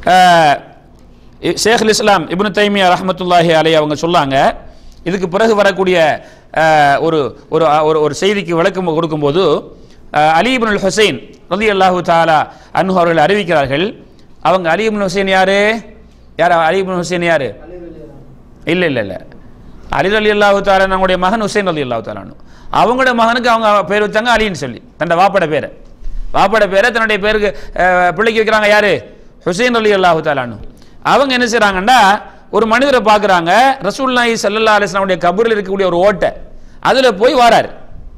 அஹ், இ- ஷேகுல் இஸ்லாம் இப்னு தைமியா ரஹ்மத்துல்லாஹி அலை அவங்க சொல்லாங்க இதுக்கு பிறகு வரக்கூடிய அஹ், ஒரு ஒரு ஒரு ஒரு செய்திக்கு விளக்கம் கொடுக்கும்போது அஹ், அலி இப்னுல் ஹுசைன் ரலி அல்லாஹு தாலா அன்ஹு அவர்கள் அறிவிக்கிறார்கள் அவங்க அலி இப்னு ஹுசைன் யாரு யார் அலி இப்னு ஹுசைன் யாரு இல்ல இல்ல இல்ல அலி அலி அல்லாஹு தாலா நம்முடைய மகன் ஹுசைன் அலி அல்லாஹு தாலானு அவங்களோட மகனுக்கு அவங்க பேர் வச்சாங்க அலின்னு சொல்லி தன்னோட வாப்பட பேரை வாப்பட பேரை தன்னுடைய பேருக்கு அஹ், பிள்ளைக்கு வைக்கிறாங்க யாரு ஹுசைன் அலி அல்லாஹு தாலானு அவங்க என்ன செய்றாங்கன்னா ஒரு மனிதரை பார்க்குறாங்க ரசூல்லாஹி ஸல்லல்லாஹு அலைஹி வஸல்லம் கபூரில் இருக்கக்கூடிய ஒரு ஓட்டை அதுல போய் வாராரு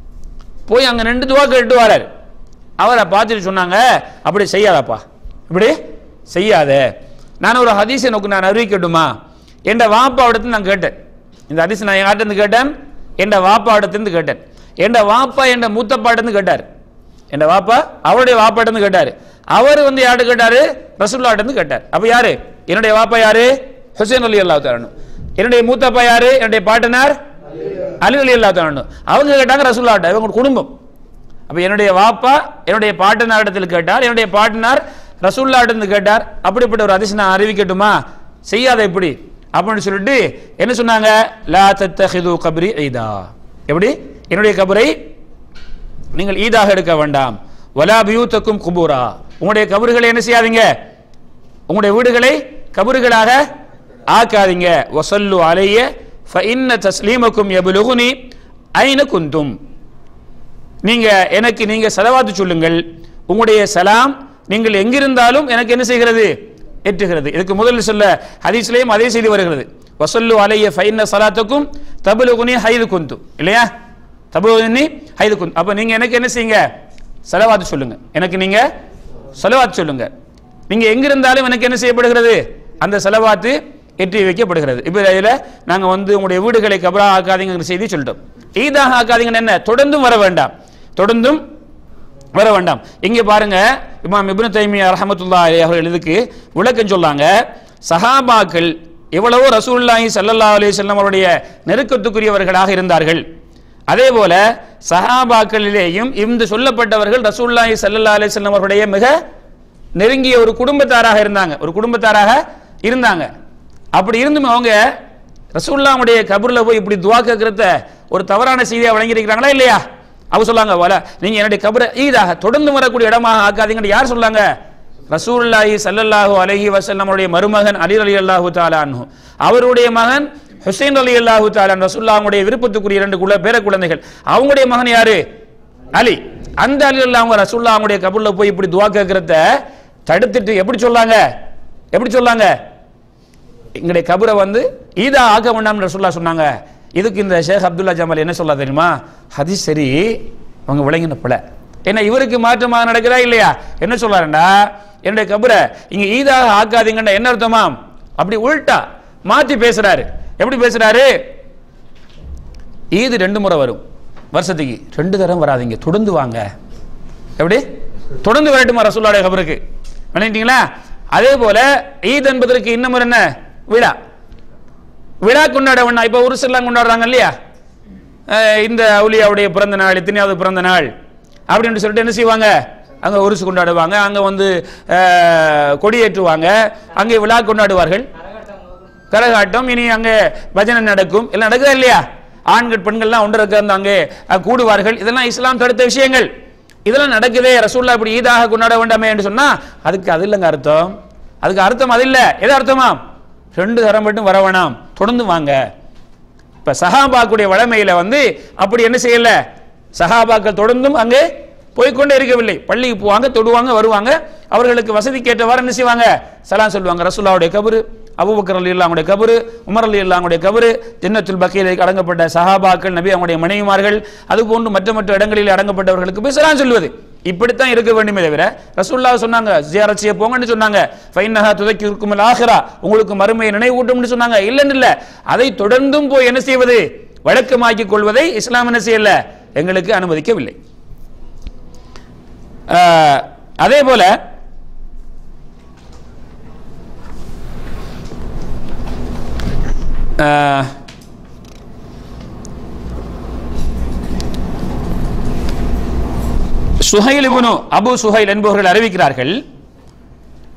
போய் அங்க ரெண்டு துவா கேட்டு வராரு அவரை பார்த்துட்டு சொன்னாங்க அப்படி செய்யாதப்பா இப்படி செய்யாத நான் ஒரு ஹதீஸை நோக்கு நான் அறிவிக்கட்டுமா என் வாப்பாவிடத்து நான் கேட்டேன் இந்த ஹதீஸ் நான் யார்கிட்ட கேட்டேன் என் வாப்பாவிடத்திலிருந்து கேட்டேன் என் வாப்பா என் மூத்தப்பாட்டிருந்து கேட்டார் என் வாப்பா அவருடைய வாப்பாட்டிருந்து கேட்டார் அவர் வந்து யார்கிட்ட கேட்டாரு ரசூல்லாட்டிருந்து கேட்டார் அப்ப யாரு என்னுடைய வாப்பா யாரு ஹுசைன் அலி அல்லாஹ் தரணும் என்னுடைய மூத்தப்பா யாரு என்னுடைய பாட்டனார் அலி அலி அல்லா அவங்க கேட்டாங்க ரசூல்லாட்ட இவங்க குடும்பம் அப்ப என்னுடைய வாப்பா என்னுடைய பாட்டனார் இடத்தில் கேட்டார் என்னுடைய பாட்டனார் ரசூல்லா இருந்து கேட்டார் அப்படிப்பட்ட ஒரு அதிசயம் நான் அறிவிக்கட்டுமா செய்யாத எப்படி அப்படின்னு சொல்லிட்டு என்ன சொன்னாங்க லா தத்தஹிது கப்ரி ஈதா எப்படி என்னுடைய கபரை நீங்கள் ஈதாக எடுக்க வேண்டாம் வலா பியூத்தக்கும் குபூரா உங்களுடைய கபறுகளை என்ன செய்யாதீங்க உங்களுடைய வீடுகளை கபறுகளாக ஆக்காதீங்க வசல்லு அலைய ஃபஇன்ன தஸ்லீமக்கும் யபுலுகுனி ஐன குந்தும் நீங்க எனக்கு நீங்க செலவாத்து சொல்லுங்கள் உங்களுடைய சலாம் நீங்கள் எங்கிருந்தாலும் எனக்கு என்ன செய்கிறது எட்டுகிறது இதுக்கு முதலில் சொல்ல ஹதீஸ்லயும் அதே செய்தி வருகிறது வசல்லு அலைய ஃபைன்ன சலாத்துக்கும் தபுலுகுனி ஹைது குந்து இல்லையா தபுலுகுனி ஹைது குந்து அப்ப நீங்க எனக்கு என்ன செய்யுங்க செலவாத்து சொல்லுங்க எனக்கு நீங்க செலவாத்து சொல்லுங்க நீங்க எங்கிருந்தாலும் எனக்கு என்ன செய்யப்படுகிறது அந்த செலவாத்து எட்டி வைக்கப்படுகிறது இப்போ இதில் நாங்கள் வந்து உங்களுடைய வீடுகளை கபரா ஆக்காதீங்கிற செய்தி சொல்லிட்டோம் ஈதாக ஆக்காதீங்கன்னு என்ன தொடர்ந்தும் வர வேண்டாம் தொடர்ந்தும் வர வேண்டாம் இங்கே பாருங்க இமாம் இப்னு தைமியா ரஹமத்துல்லா அவர்கள் இதுக்கு விளக்கம் சொல்லாங்க சஹாபாக்கள் எவ்வளவோ ரசூலுல்லாஹி ஸல்லல்லாஹு அலைஹி வஸல்லம் அவருடைய நெருக்கத்துக்குரியவர்களாக இருந்தார்கள் அதே போல சஹாபாக்களிலேயும் இந்த சொல்லப்பட்டவர்கள் ரசூலுல்லாஹி ஸல்லல்லாஹு அலைஹி வஸல்லம் அவருடைய மிக நெருங்கிய ஒரு குடும்பத்தாராக இருந்தாங்க ஒரு குடும்பத்தாராக இருந்தாங்க அப்படி இருந்தும் அவங்க ரசூல்லாவுடைய கபூர்ல போய் இப்படி துவா கேட்கறத ஒரு தவறான செய்தியா வழங்கியிருக்கிறாங்களா இல்லையா அவ சொல்லாங்க வல நீங்க என்னுடைய கபரை ஈதாக தொடர்ந்து வரக்கூடிய இடமாக ஆக்காதீங்கன்னு யார் சொல்லாங்க ரசூலுல்லாஹி ஸல்லல்லாஹு அலைஹி வஸல்லம் அவருடைய மருமகன் அலி ரலியல்லாஹு தஆலா அன்ஹு அவருடைய மகன் ஹுசைன் ரலியல்லாஹு தஆலா ரசூலுல்லாஹுடைய விருப்பத்துக்குரிய இரண்டு குல பேர குழந்தைகள் அவங்களுடைய மகன் யாரு அலி அந்த அலி அல்லாஹ் அவங்க ரசூல்லா அவங்களுடைய கபூர்ல போய் இப்படி துவா கேட்கறத தடுத்துட்டு எப்படி சொல்லாங்க எப்படி சொல்லாங்க எங்களுடைய கபரை வந்து ஈதா ஆக்க வேண்டாம்னு ரசூல்லா சொன்னாங்க இதுக்கு இந்த ஷேக் அப்துல்லா ஜமால் என்ன சொல்ல தெரியுமா ஹதீஸ் சரி அவங்க விளங்கின பிழை ஏன்னா இவருக்கு மாற்றமாக நடக்குதா இல்லையா என்ன சொல்றாருண்டா என்னுடைய கபரை இங்க ஈதாக ஆக்காதீங்கன்னா என்ன அர்த்தமா அப்படி உள்டா மாத்தி பேசுறாரு எப்படி பேசுறாரு ஈது ரெண்டு முறை வரும் வருஷத்துக்கு ரெண்டு தரம் வராதீங்க தொடர்ந்து வாங்க எப்படி தொடர்ந்து வரட்டுமா ரசூல்லாடைய கபருக்கு விளங்கிட்டீங்களா அதே போல ஈத் என்பதற்கு இன்னும் ஒரு என்ன விழா விழா கொண்டாட வேண்டாம் இப்போ உருசெல்லாம் கொண்டாடுறாங்க இல்லையா அஹ் இந்த அவுலியாவுடைய பிறந்த நாள் எத்தனையாவது பிறந்த நாள் அப்படின்னு சொல்லிட்டு என்ன செய்வாங்க அங்கே உருசு கொண்டாடுவாங்க அங்கே வந்து அஹ், கொடியேற்றுவாங்க அங்கே விழா கொண்டாடுவார்கள் கரகாட்டம் இனி அங்கே பஜனை நடக்கும் எல்லாம் நடக்குதா இல்லையா ஆண்கள் பெண்கள்லாம் ஒன்று உட்கார்ந்து அங்கே அஹ், கூடுவார்கள் இதெல்லாம் இஸ்லாம் தடுத்த விஷயங்கள் இதெல்லாம் நடக்குதே ரசூல்லா இப்படி ஈதாக கொண்டாட வேண்டாமே என்று சொன்னா அதுக்கு அது இல்லைங்க அர்த்தம் அதுக்கு அர்த்தம் அது இல்லை எது அர்த்தமா ரெண்டு தரம் மட்டும் வர வேணாம் தொடர்ந்து வாங்க இப்ப சஹாபாக்குடைய வளமையில வந்து அப்படி என்ன செய்யல சஹாபாக்கள் தொடர்ந்தும் அங்கே போய்க்கொண்டே இருக்கவில்லை பள்ளிக்கு போவாங்க தொடுவாங்க வருவாங்க அவர்களுக்கு வசதிக்கு ஏற்றவாறு என்ன செய்வாங்க சலாம் சொல்லுவாங்க ரசூல்லாவுடைய கபரு அபூபக்கர் அலி அல்லாவுடைய கபரு உமர் அலி அல்லாவுடைய கபரு ஜன்னத்துல் பக்கீரில் அடங்கப்பட்ட சஹாபாக்கள் நபி அவங்களுடைய மனைவிமார்கள் அது போன்று மற்ற மற்ற இடங்களில் அடங்கப்பட்டவர்களுக்கு போய் சலாம் சொல்வது இப்படித்தான் இருக்க வேண்டுமே தவிர ரசூல்லா சொன்னாங்க ஜியாரத் செய்ய போங்கன்னு சொன்னாங்க ஃபைனஹா துதைக்கு இருக்கும் ஆஹிரா உங்களுக்கு மறுமையை நினைவூட்டும்னு சொன்னாங்க இல்லைன்னு இல்ல அதை தொடர்ந்தும் போய் என்ன செய்வது வழக்கமாக்கிக் கொள்வதை இஸ்லாம் என்ன செய்யல எங்களுக்கு அனுமதிக்கவில்லை ஆஹ், அதே போல ஆஹ், சுஹைல் இப்னு அபு சுஹைல் என்பவர்கள் அறிவிக்கிறார்கள்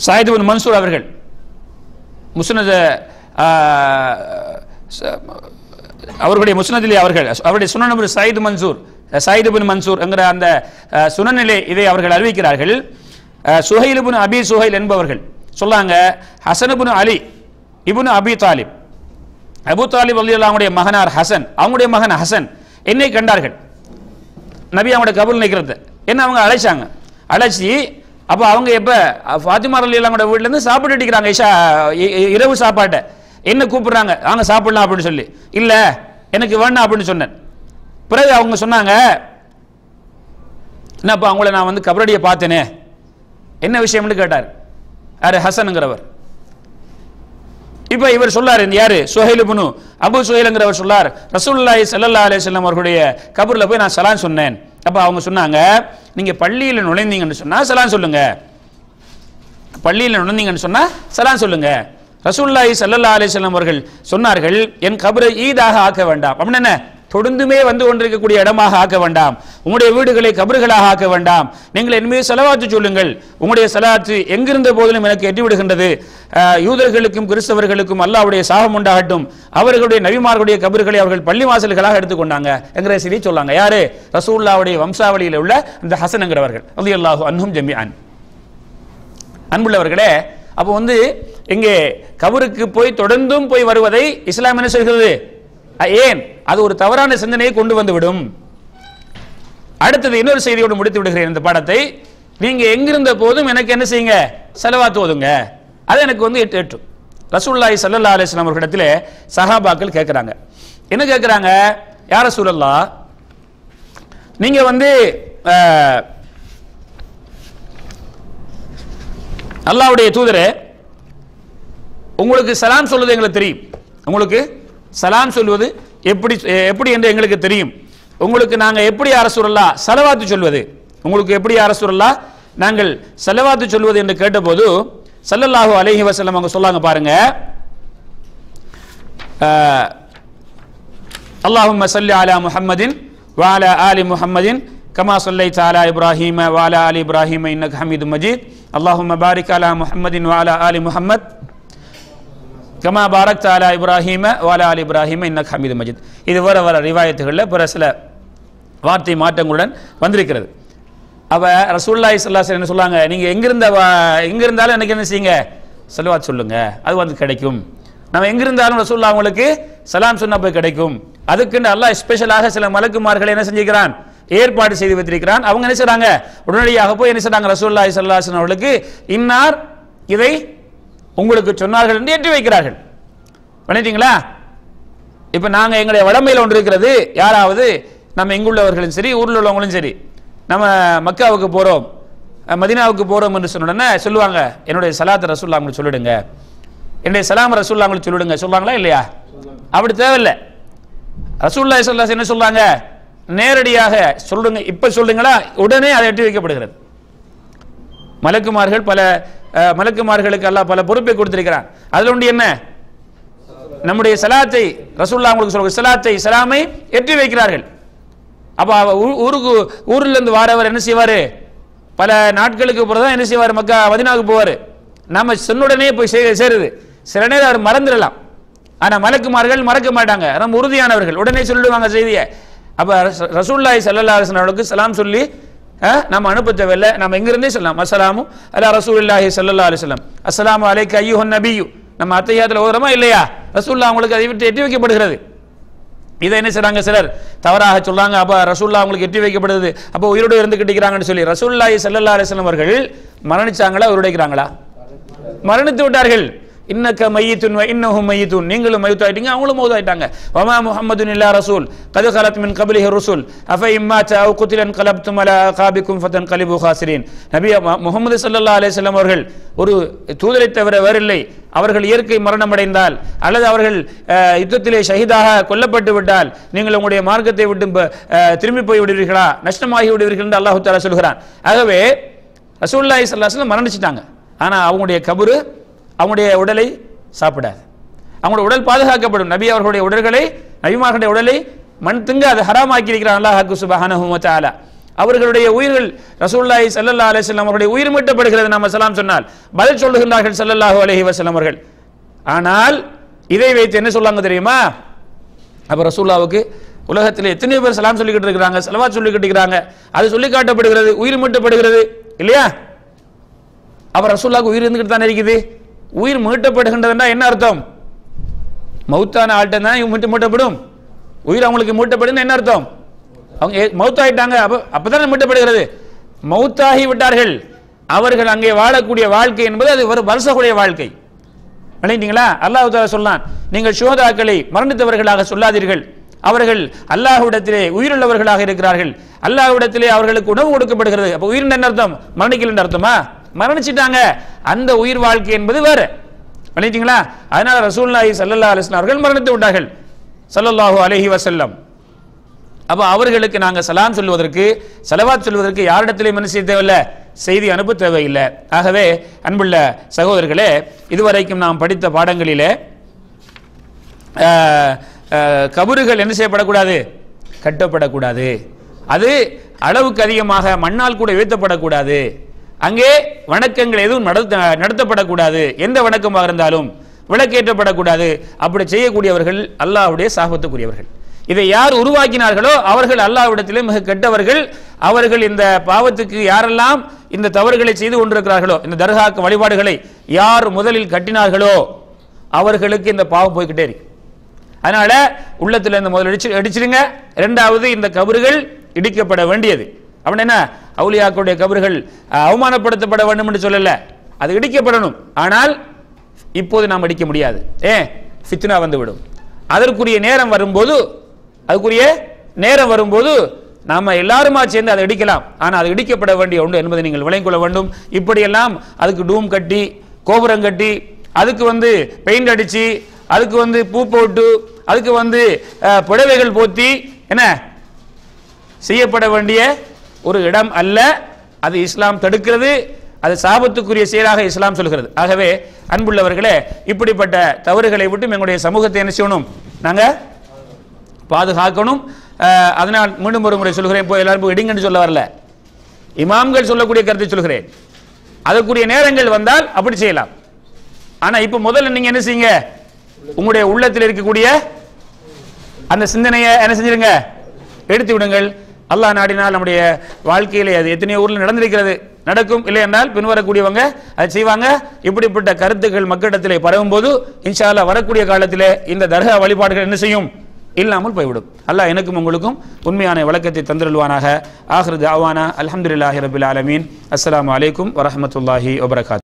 சாயித் பின் மன்சூர் அவர்கள் முஸ்னத் ஆ, ச- அவர்களுடைய முஸ்னதிலே அவர்கள் அவருடைய சுனன் சயித் மன்சூர் சயித் பின் மன்சூர் என்கிற அந்த அஹ், சுனனிலே இதை அவர்கள் அறிவிக்கிறார்கள் அஹ், சுஹைல் இப்னு அபி சுஹைல் என்பவர்கள் சொல்லாங்க ஹசன் இப்னு அலி இப்னு அபி தாலிப் அபு தாலிப் அலி அல்லாவுடைய மகனார் ஹசன் அவங்களுடைய மகன் ஹசன் என்னை கண்டார்கள் நபி அவங்களோட கபூல் நிற்கிறது என்ன அவங்க அழைச்சாங்க அழைச்சி அப்போ அவங்க எப்போ ஃபாத்திமா அலி அல்லாவோட வீட்டிலேருந்து சாப்பிட்டு அடிக்கிறாங்க இஷா இ- இ- இரவு சாப்பாட்டை என்ன கூப்பிடுறாங்க வாங்க சாப்பிடலாம் அப்படின்னு சொல்லி இல்லை எனக்கு வேண்டாம் அப்படின்னு சொன்னேன் பிறகு அவங்க சொன்னாங்க என்னப்பா அவங்கள நான் வந்து கபரடியை பார்த்தேனே என்ன விஷயம்னு கேட்டார் யாரு ஹசனுங்கிறவர் இப்போ இவர் சொல்லார் இந்த யாரு சுஹைல் இப்னு அபு சுஹைலுங்கிறவர் சொல்லார் ரசூலுல்லாஹி ஸல்லல்லாஹு அலைஹி வஸல்லம் அவர்களுடைய கபர்ல போய் நான் சலான் சொன்னேன் அப்ப அவங்க சொன்னாங்க நீங்க பள்ளியில் நுழைந்தீங்கன்னு சொன்னா சலான் சொல்லுங்க பள்ளியில் நுழைந்தீங்கன்னு சொன்னா சலான் சொல்லுங்க ரசூலுல்லாஹி ஸல்லல்லாஹு அலைஹி வஸல்லம் அவர்கள் சொன்னார்கள் என் கபரை ஈதாக ஆக்க வேண்டாம் அப்படின்னு என்ன தொடர்ந்துமே வந்து கொண்டிருக்கக்கூடிய இடமாக ஆக்க வேண்டாம் உங்களுடைய வீடுகளை கபறுகளாக ஆக்க வேண்டாம் நீங்கள் என் மீது செலவாத்து சொல்லுங்கள் உங்களுடைய செலவாத்து எங்கிருந்த போதிலும் எனக்கு எட்டி விடுகின்றது அஹ், யூதர்களுக்கும் கிறிஸ்தவர்களுக்கும் அல்லாஹ்வுடைய சாபம் உண்டாகட்டும் அவர்களுடைய நபிமார்களுடைய கபறுகளை அவர்கள் பள்ளி வாசல்களாக எடுத்துக்கொண்டாங்க என்கிற செய்தி சொல்லாங்க யாரு ரசூல்லாவுடைய வம்சாவளியில் உள்ள அந்த ஹசனுங்கிறவர்கள் அது அல்லாஹு அன்ஹும் ஜமியான் அன்புள்ளவர்களே அப்போ வந்து இங்கே கபருக்கு போய் தொடர்ந்தும் போய் வருவதை இஸ்லாம் என்ன சொல்கிறது அஹ், ஏன் அது ஒரு தவறான சிந்தனையை கொண்டு வந்து விடும் அடுத்தது இன்னொரு செய்தியோடு முடித்து விடுகிறேன் இந்த பாடத்தை நீங்க எங்கிருந்த போதும் எனக்கு என்ன செய்யுங்க செலவாத்து ஓதுங்க அது எனக்கு வந்து எட்டு எட்டும் ரசூலுல்லாஹி ஸல்லல்லாஹு அலைஹி வஸல்லம் அவர்களிடத்திலே சஹாபாக்கள் கேட்குறாங்க என்ன கேட்குறாங்க யார சூழல்லா நீங்க வந்து அஹ், அல்லாஹ்வுடைய தூதரே உங்களுக்கு சலாம் சொல்வது எங்களுக்கு தெரியும் உங்களுக்கு சலாம் சொல்வது எப்படி எப்படி என்று எங்களுக்கு தெரியும் உங்களுக்கு நாங்கள் எப்படி அரசுரல்லா சலவாத்து சொல்வது உங்களுக்கு எப்படி அரசுரல்லா நாங்கள் செலவாத்து சொல்வது என்று கேட்டபோது ஸல்லல்லாஹு அலைஹி வஸல்லம் அவங்க சொல்லாங்க பாருங்க அஹ், اللهم صل على محمد وعلى آل محمد كما صليت على إبراهيم وعلى آل إبراهيم إنك حميد مجيد اللهم بارك على محمد وعلى آل محمد كما باركت على إبراهيم وعلى آل إبراهيم إنك حميد مجيد இது வர வர ரிவாயத்துகளில் பிற சில வார்த்தை மாற்றங்களுடன் வந்திருக்கிறது அவ ரசூல்லாய் சல்லாஸ் என்ன சொல்லாங்க நீங்க எங்கிருந்த வா- எங்கிருந்தாலும் எனக்கு என்ன செய்யுங்க செலவாத் சொல்லுங்க அது வந்து கிடைக்கும் நம்ம எங்கிருந்தாலும் ரசூல்லா அவங்களுக்கு சலாம் சொன்னா போய் கிடைக்கும் அதுக்குன்னு அல்லாஹ் ஸ்பெஷலாக சில மலக்குமார்களை என்ன செஞ்சுக்கிறான் ஏற்பாடு செய்து வைத்திருக்கிறான் அவங்க என்ன செய்றாங்க உடனடியாக போய் என்ன செய்றாங்க ரசூல்லாய் சல்லாஹன் அவர்களுக்கு இன்னார் இதை உங்களுக்கு சொன்னார்கள் என்று ஏற்றி வைக்கிறார்கள் பண்ணிட்டீங்களா இப்போ நாங்கள் எங்களுடைய வடமையில் ஒன்று இருக்கிறது யாராவது நம்ம எங்குள்ளவர்களும் சரி ஊரில் உள்ளவங்களும் சரி நம்ம மக்காவுக்கு போகிறோம் மதினாவுக்கு போகிறோம் என்று சொன்ன உடனே சொல்லுவாங்க என்னுடைய சலாத் ரசூல்லா அவங்களுக்கு சொல்லிடுங்க என்னுடைய சலாம் ரசூல்லா அவங்களுக்கு சொல்லிடுங்க சொல்லுவாங்களா இல்லையா அப்படி தேவையில்லை ரசூல்லா சொல்லாஸ் என்ன சொல்றாங்க நேரடியாக சொல்லுங்க இப்ப சொல்லுங்களா உடனே அதை எட்டி வைக்கப்படுகிறது மலக்குமார்கள் பல அஹ், மலக்குமார்களுக்கு அல்லாஹ் பல பொறுப்பை கொடுத்திருக்கிறான் அதுல ஒன்று என்ன நம்முடைய சலாத்தை ரசூல்லா உங்களுக்கு சொல்ற சலாத்தை சலாமை எட்டி வைக்கிறார்கள் அப்ப அவ ஊ- ஊருக்கு ஊர்ல இருந்து வாரவர் என்ன செய்வாரு பல நாட்களுக்கு பிறகு தான் என்ன செய்வார் மக்கா மதினாவுக்கு போவார் நம்ம சொன்னுடனே போய் சே- சேருது சில நேரம் அவர் மறந்துடலாம் ஆனா மலக்குமார்கள் மறக்க மாட்டாங்க நம்ம உறுதியானவர்கள் உடனே சொல்லிடுவாங்க செய்தியை அப்ப ரச- ரசூலுல்லாஹி ஸல்லல்லாஹு அலைஹி வஸல்லம் அவர்களுக்கு சலாம் சொல்லி அஹ், நம்ம அனுப்ப தேவையில்லை நம்ம எங்கிருந்தே சொல்லலாம் அஸ்ஸலாமு அலா ரசூலுல்லாஹி ஸல்லல்லாஹு அலைஹி வஸல்லம் அஸ்ஸலாமு அலைக்க ஐயுஹன் நபியு நம்ம அத்தையாத்துல ஓதுறோமா இல்லையா ரசூல்லா அவங்களுக்கு அதை விட்டு எட்டி வைக்கப்படுகிறது இதை என்ன செய்றாங்க சிலர் தவறாக சொல்றாங்க அப்ப ரசூல்லா அவங்களுக்கு எட்டி வைக்கப்படுது அப்போ உயிரோடு இருந்து கிட்டிக்கிறாங்கன்னு சொல்லி ரசூல்லாஹி ஸல்லல்லாஹு அலைஹி வஸல்லம் அவர்கள் மரணிச்சாங்களா உயிரோடைக்கிறாங்களா மரணித்து விட்டார்கள் இன்னக்க மையத்துன் இன்னஹும் மையத்துன் நீங்களும் மய்யத்தாயிட்டீங்க அவங்களும் மௌதாயிட்டாங்க வமா முஹம்மதுன் இல்லா ரசூல் கது கலத் மின் கபிலிஹி ருசுல் அஃப இம்மாத்த அவ் குத்திலன் கலப்தும் அலா காபிக்கும் ஃபதன் கலிபு ஹாசிரின் நபி முகமது ஸல்லல்லாஹு அலைஹி வஸல்லம் அவர்கள் ஒரு தூதரை தவிர வேறில்லை அவர்கள் இயற்கை மரணமடைந்தால் அல்லது அவர்கள் அஹ், யுத்தத்திலே ஷஹீதாக கொல்லப்பட்டு விட்டால் நீங்கள் உங்களுடைய மார்க்கத்தை விட்டு ப- அஹ், திரும்பி போய் விடுவீர்களா நஷ்டமாகி விடுவீர்கள் என்று அல்லாஹு தஆலா சொல்கிறான் ஆகவே ரசூலுல்லாஹி ஸல்லல்லாஹு அலைஹி வஸல்லம் மரணிச்சிட்டாங்க ஆனா அவங்களுடைய கபரு அவங்களுடைய உடலை சாப்பிடாது அவங்களுடைய உடல் பாதுகாக்கப்படும் நபி அவர்களுடைய உடல்களை நபிமார்களுடைய உடலை மண் திங்க அது ஹராமாக்கி இருக்கிறான் அல்லாஹ் சுபஹானஹு வ தஆலா அவர்களுடைய உயிர்கள் ரசூலுல்லாஹி ஸல்லல்லாஹு அலைஹி வஸல்லம் அவருடைய உயிர் மீட்டப்படுகிறது நம்ம சலாம் சொன்னால் பதில் சொல்லுகின்றார்கள் ஸல்லல்லாஹு அலைஹி வஸல்லம் அவர்கள் ஆனால் இதை வைத்து என்ன சொல்லாங்க தெரியுமா அப்ப ரசூல்லாவுக்கு உலகத்தில் எத்தனையோ பேர் சலாம் சொல்லிக்கிட்டு இருக்கிறாங்க செலவாத் சொல்லிக்கிட்டு இருக்கிறாங்க அது சொல்லி காட்டப்படுகிறது உயிர் மீட்டப்படுகிறது இல்லையா அப்ப ரசூல்லாவுக்கு உயிர் இருந்துகிட்டு தானே இருக்குது உயிர் மீட்டப்படுகின்றதுன்னா என்ன அர்த்தம் மௌத்தான ஆள்கிட்ட தான் இவங்க மீட்டு மீட்டப்படும் உயிர் அவங்களுக்கு மீட்டப்படும் என்ன அர்த்தம் அவங்க ஏ- மௌத்தாயிட்டாங்க அப்ப அப்பதானே மீட்டப்படுகிறது மௌத்தாகி விட்டார்கள் அவர்கள் அங்கே வாழக்கூடிய வாழ்க்கை என்பது அது ஒரு வருஷக்கூடிய வாழ்க்கை விளைந்தீங்களா அல்லாஹ் தாலா சொன்னான் நீங்கள் சுகதாக்களை மரணித்தவர்களாக சொல்லாதீர்கள் அவர்கள் அல்லாஹ்விடத்திலே உயிருள்ளவர்களாக இருக்கிறார்கள் அல்லாஹ்விடத்திலே அவர்களுக்கு உணவு கொடுக்கப்படுகிறது அப்ப உயிர் என்ன அர்த்தம் மரணிக்கலன்னு அர்த்தமா மரணிச்சிட்டாங்க அந்த உயிர் வாழ்க்கை என்பது வேற விளைந்தீங்களா அதனால ரசூலுல்லாஹி ஸல்லல்லாஹு அலைஹி வஸல்லம் அவர்கள் மரணித்து விட்டார்கள் ஸல்லல்லாஹு அலைஹி வஸல்லம் அப்ப அவர்களுக்கு நாங்க சலாம் சொல்வதற்கு சலவாத் சொல்வதற்கு யாரிடத்திலையும் என்ன செய்ய தேவையில்லை செய்தி அனுப்ப தேவையில்லை ஆகவே அன்புள்ள சகோதரர்களே இதுவரைக்கும் நாம் படித்த பாடங்களிலே அஹ், அஹ், கபறுகள் என்ன செய்யப்படக்கூடாது கட்டப்படக்கூடாது அது அளவுக்கு அதிகமாக மண்ணால் கூட உயர்த்தப்படக்கூடாது அங்கே வணக்கங்கள் எதுவும் நடத்த நடத்தப்படக்கூடாது எந்த வணக்கமாக இருந்தாலும் விளக்கேற்றப்படக்கூடாது அப்படி செய்யக்கூடியவர்கள் அல்லாஹ்வுடைய சாபத்துக்குரியவர்கள் இதை யார் உருவாக்கினார்களோ அவர்கள் அல்லாஹ்விடத்திலே மிக கெட்டவர்கள் அவர்கள் இந்த பாவத்துக்கு யாரெல்லாம் இந்த தவறுகளை செய்து கொண்டிருக்கிறார்களோ இந்த தர்காக்கு வழிபாடுகளை யார் முதலில் கட்டினார்களோ அவர்களுக்கு இந்த பாவம் போய்க்கிட்டே இருக்கு அதனால உள்ளத்துல இந்த முதல்ல அடிச்சு அடிச்சிருங்க இரண்டாவது இந்த கபறுகள் இடிக்கப்பட வேண்டியது அப்படின்னு என்ன அவுலியாக்களுடைய கபறுகள் அஹ், அவமானப்படுத்தப்பட வேண்டும் என்று சொல்லல அது இடிக்கப்படணும் ஆனால் இப்போது நாம் இடிக்க முடியாது ஏன் ஃபித்னா வந்துவிடும் அதற்குரிய நேரம் வரும்போது அதுக்குரிய நேரம் வரும்போது நாம எல்லாருமா சேர்ந்து அதை இடிக்கலாம் ஆனால் அது இடிக்கப்பட வேண்டிய ஒன்று என்பதை நீங்கள் விளங்கிக் கொள்ள வேண்டும் இப்படியெல்லாம் அதுக்கு டூம் கட்டி கோபுரம் கட்டி அதுக்கு வந்து பெயிண்ட் அடிச்சு அதுக்கு வந்து பூ போட்டு அதுக்கு வந்து அஹ், புடவைகள் போத்தி என்ன செய்யப்பட வேண்டிய ஒரு இடம் அல்ல அது இஸ்லாம் தடுக்கிறது அது சாபத்துக்குரிய செயலாக இஸ்லாம் சொல்கிறது ஆகவே அன்புள்ளவர்களே இப்படிப்பட்ட தவறுகளை விட்டு எங்களுடைய சமூகத்தை என்ன செய்யணும் நாங்க பாதுகாக்கணும் அஹ், அதனால் மீண்டும் ஒரு முறை சொல்கிறேன் போய் எல்லாரும் போய் இடிங்கன்னு சொல்ல வரல இமாம்கள் சொல்லக்கூடிய கருத்தை சொல்கிறேன் அதற்குரிய நேரங்கள் வந்தால் அப்படி செய்யலாம் ஆனா இப்ப முதல்ல நீங்க என்ன செய்யுங்க உங்களுடைய உள்ளத்தில் இருக்கக்கூடிய அந்த சிந்தனையை என்ன செஞ்சிருங்க எடுத்து விடுங்கள் அல்லாஹ் நாடினால் நம்முடைய வாழ்க்கையிலே அது எத்தனையோ ஊர்ல நடந்திருக்கிறது நடக்கும் இல்லை என்றால் பின்வரக்கூடியவங்க அதை செய்வாங்க இப்படிப்பட்ட கருத்துக்கள் மக்களிடத்திலே பரவும் போது இன்ஷா அல்லாஹ் வரக்கூடிய காலத்திலே இந்த தர்கா வழிபாடுகள் என்ன செய்யும் இல்லாமல் போய்விடும் அல்லாஹ் எனக்கும் உங்களுக்கும் உண்மையான விளக்கத்தை தந்திருவானாக ஆஹிரு தாவானா அல்ஹம்துலில்லாஹி ரபில் ஆலமீன் அஸ்ஸலாமு அலைக்கும் வரஹ்மத்துல்லாஹி வபரகாத்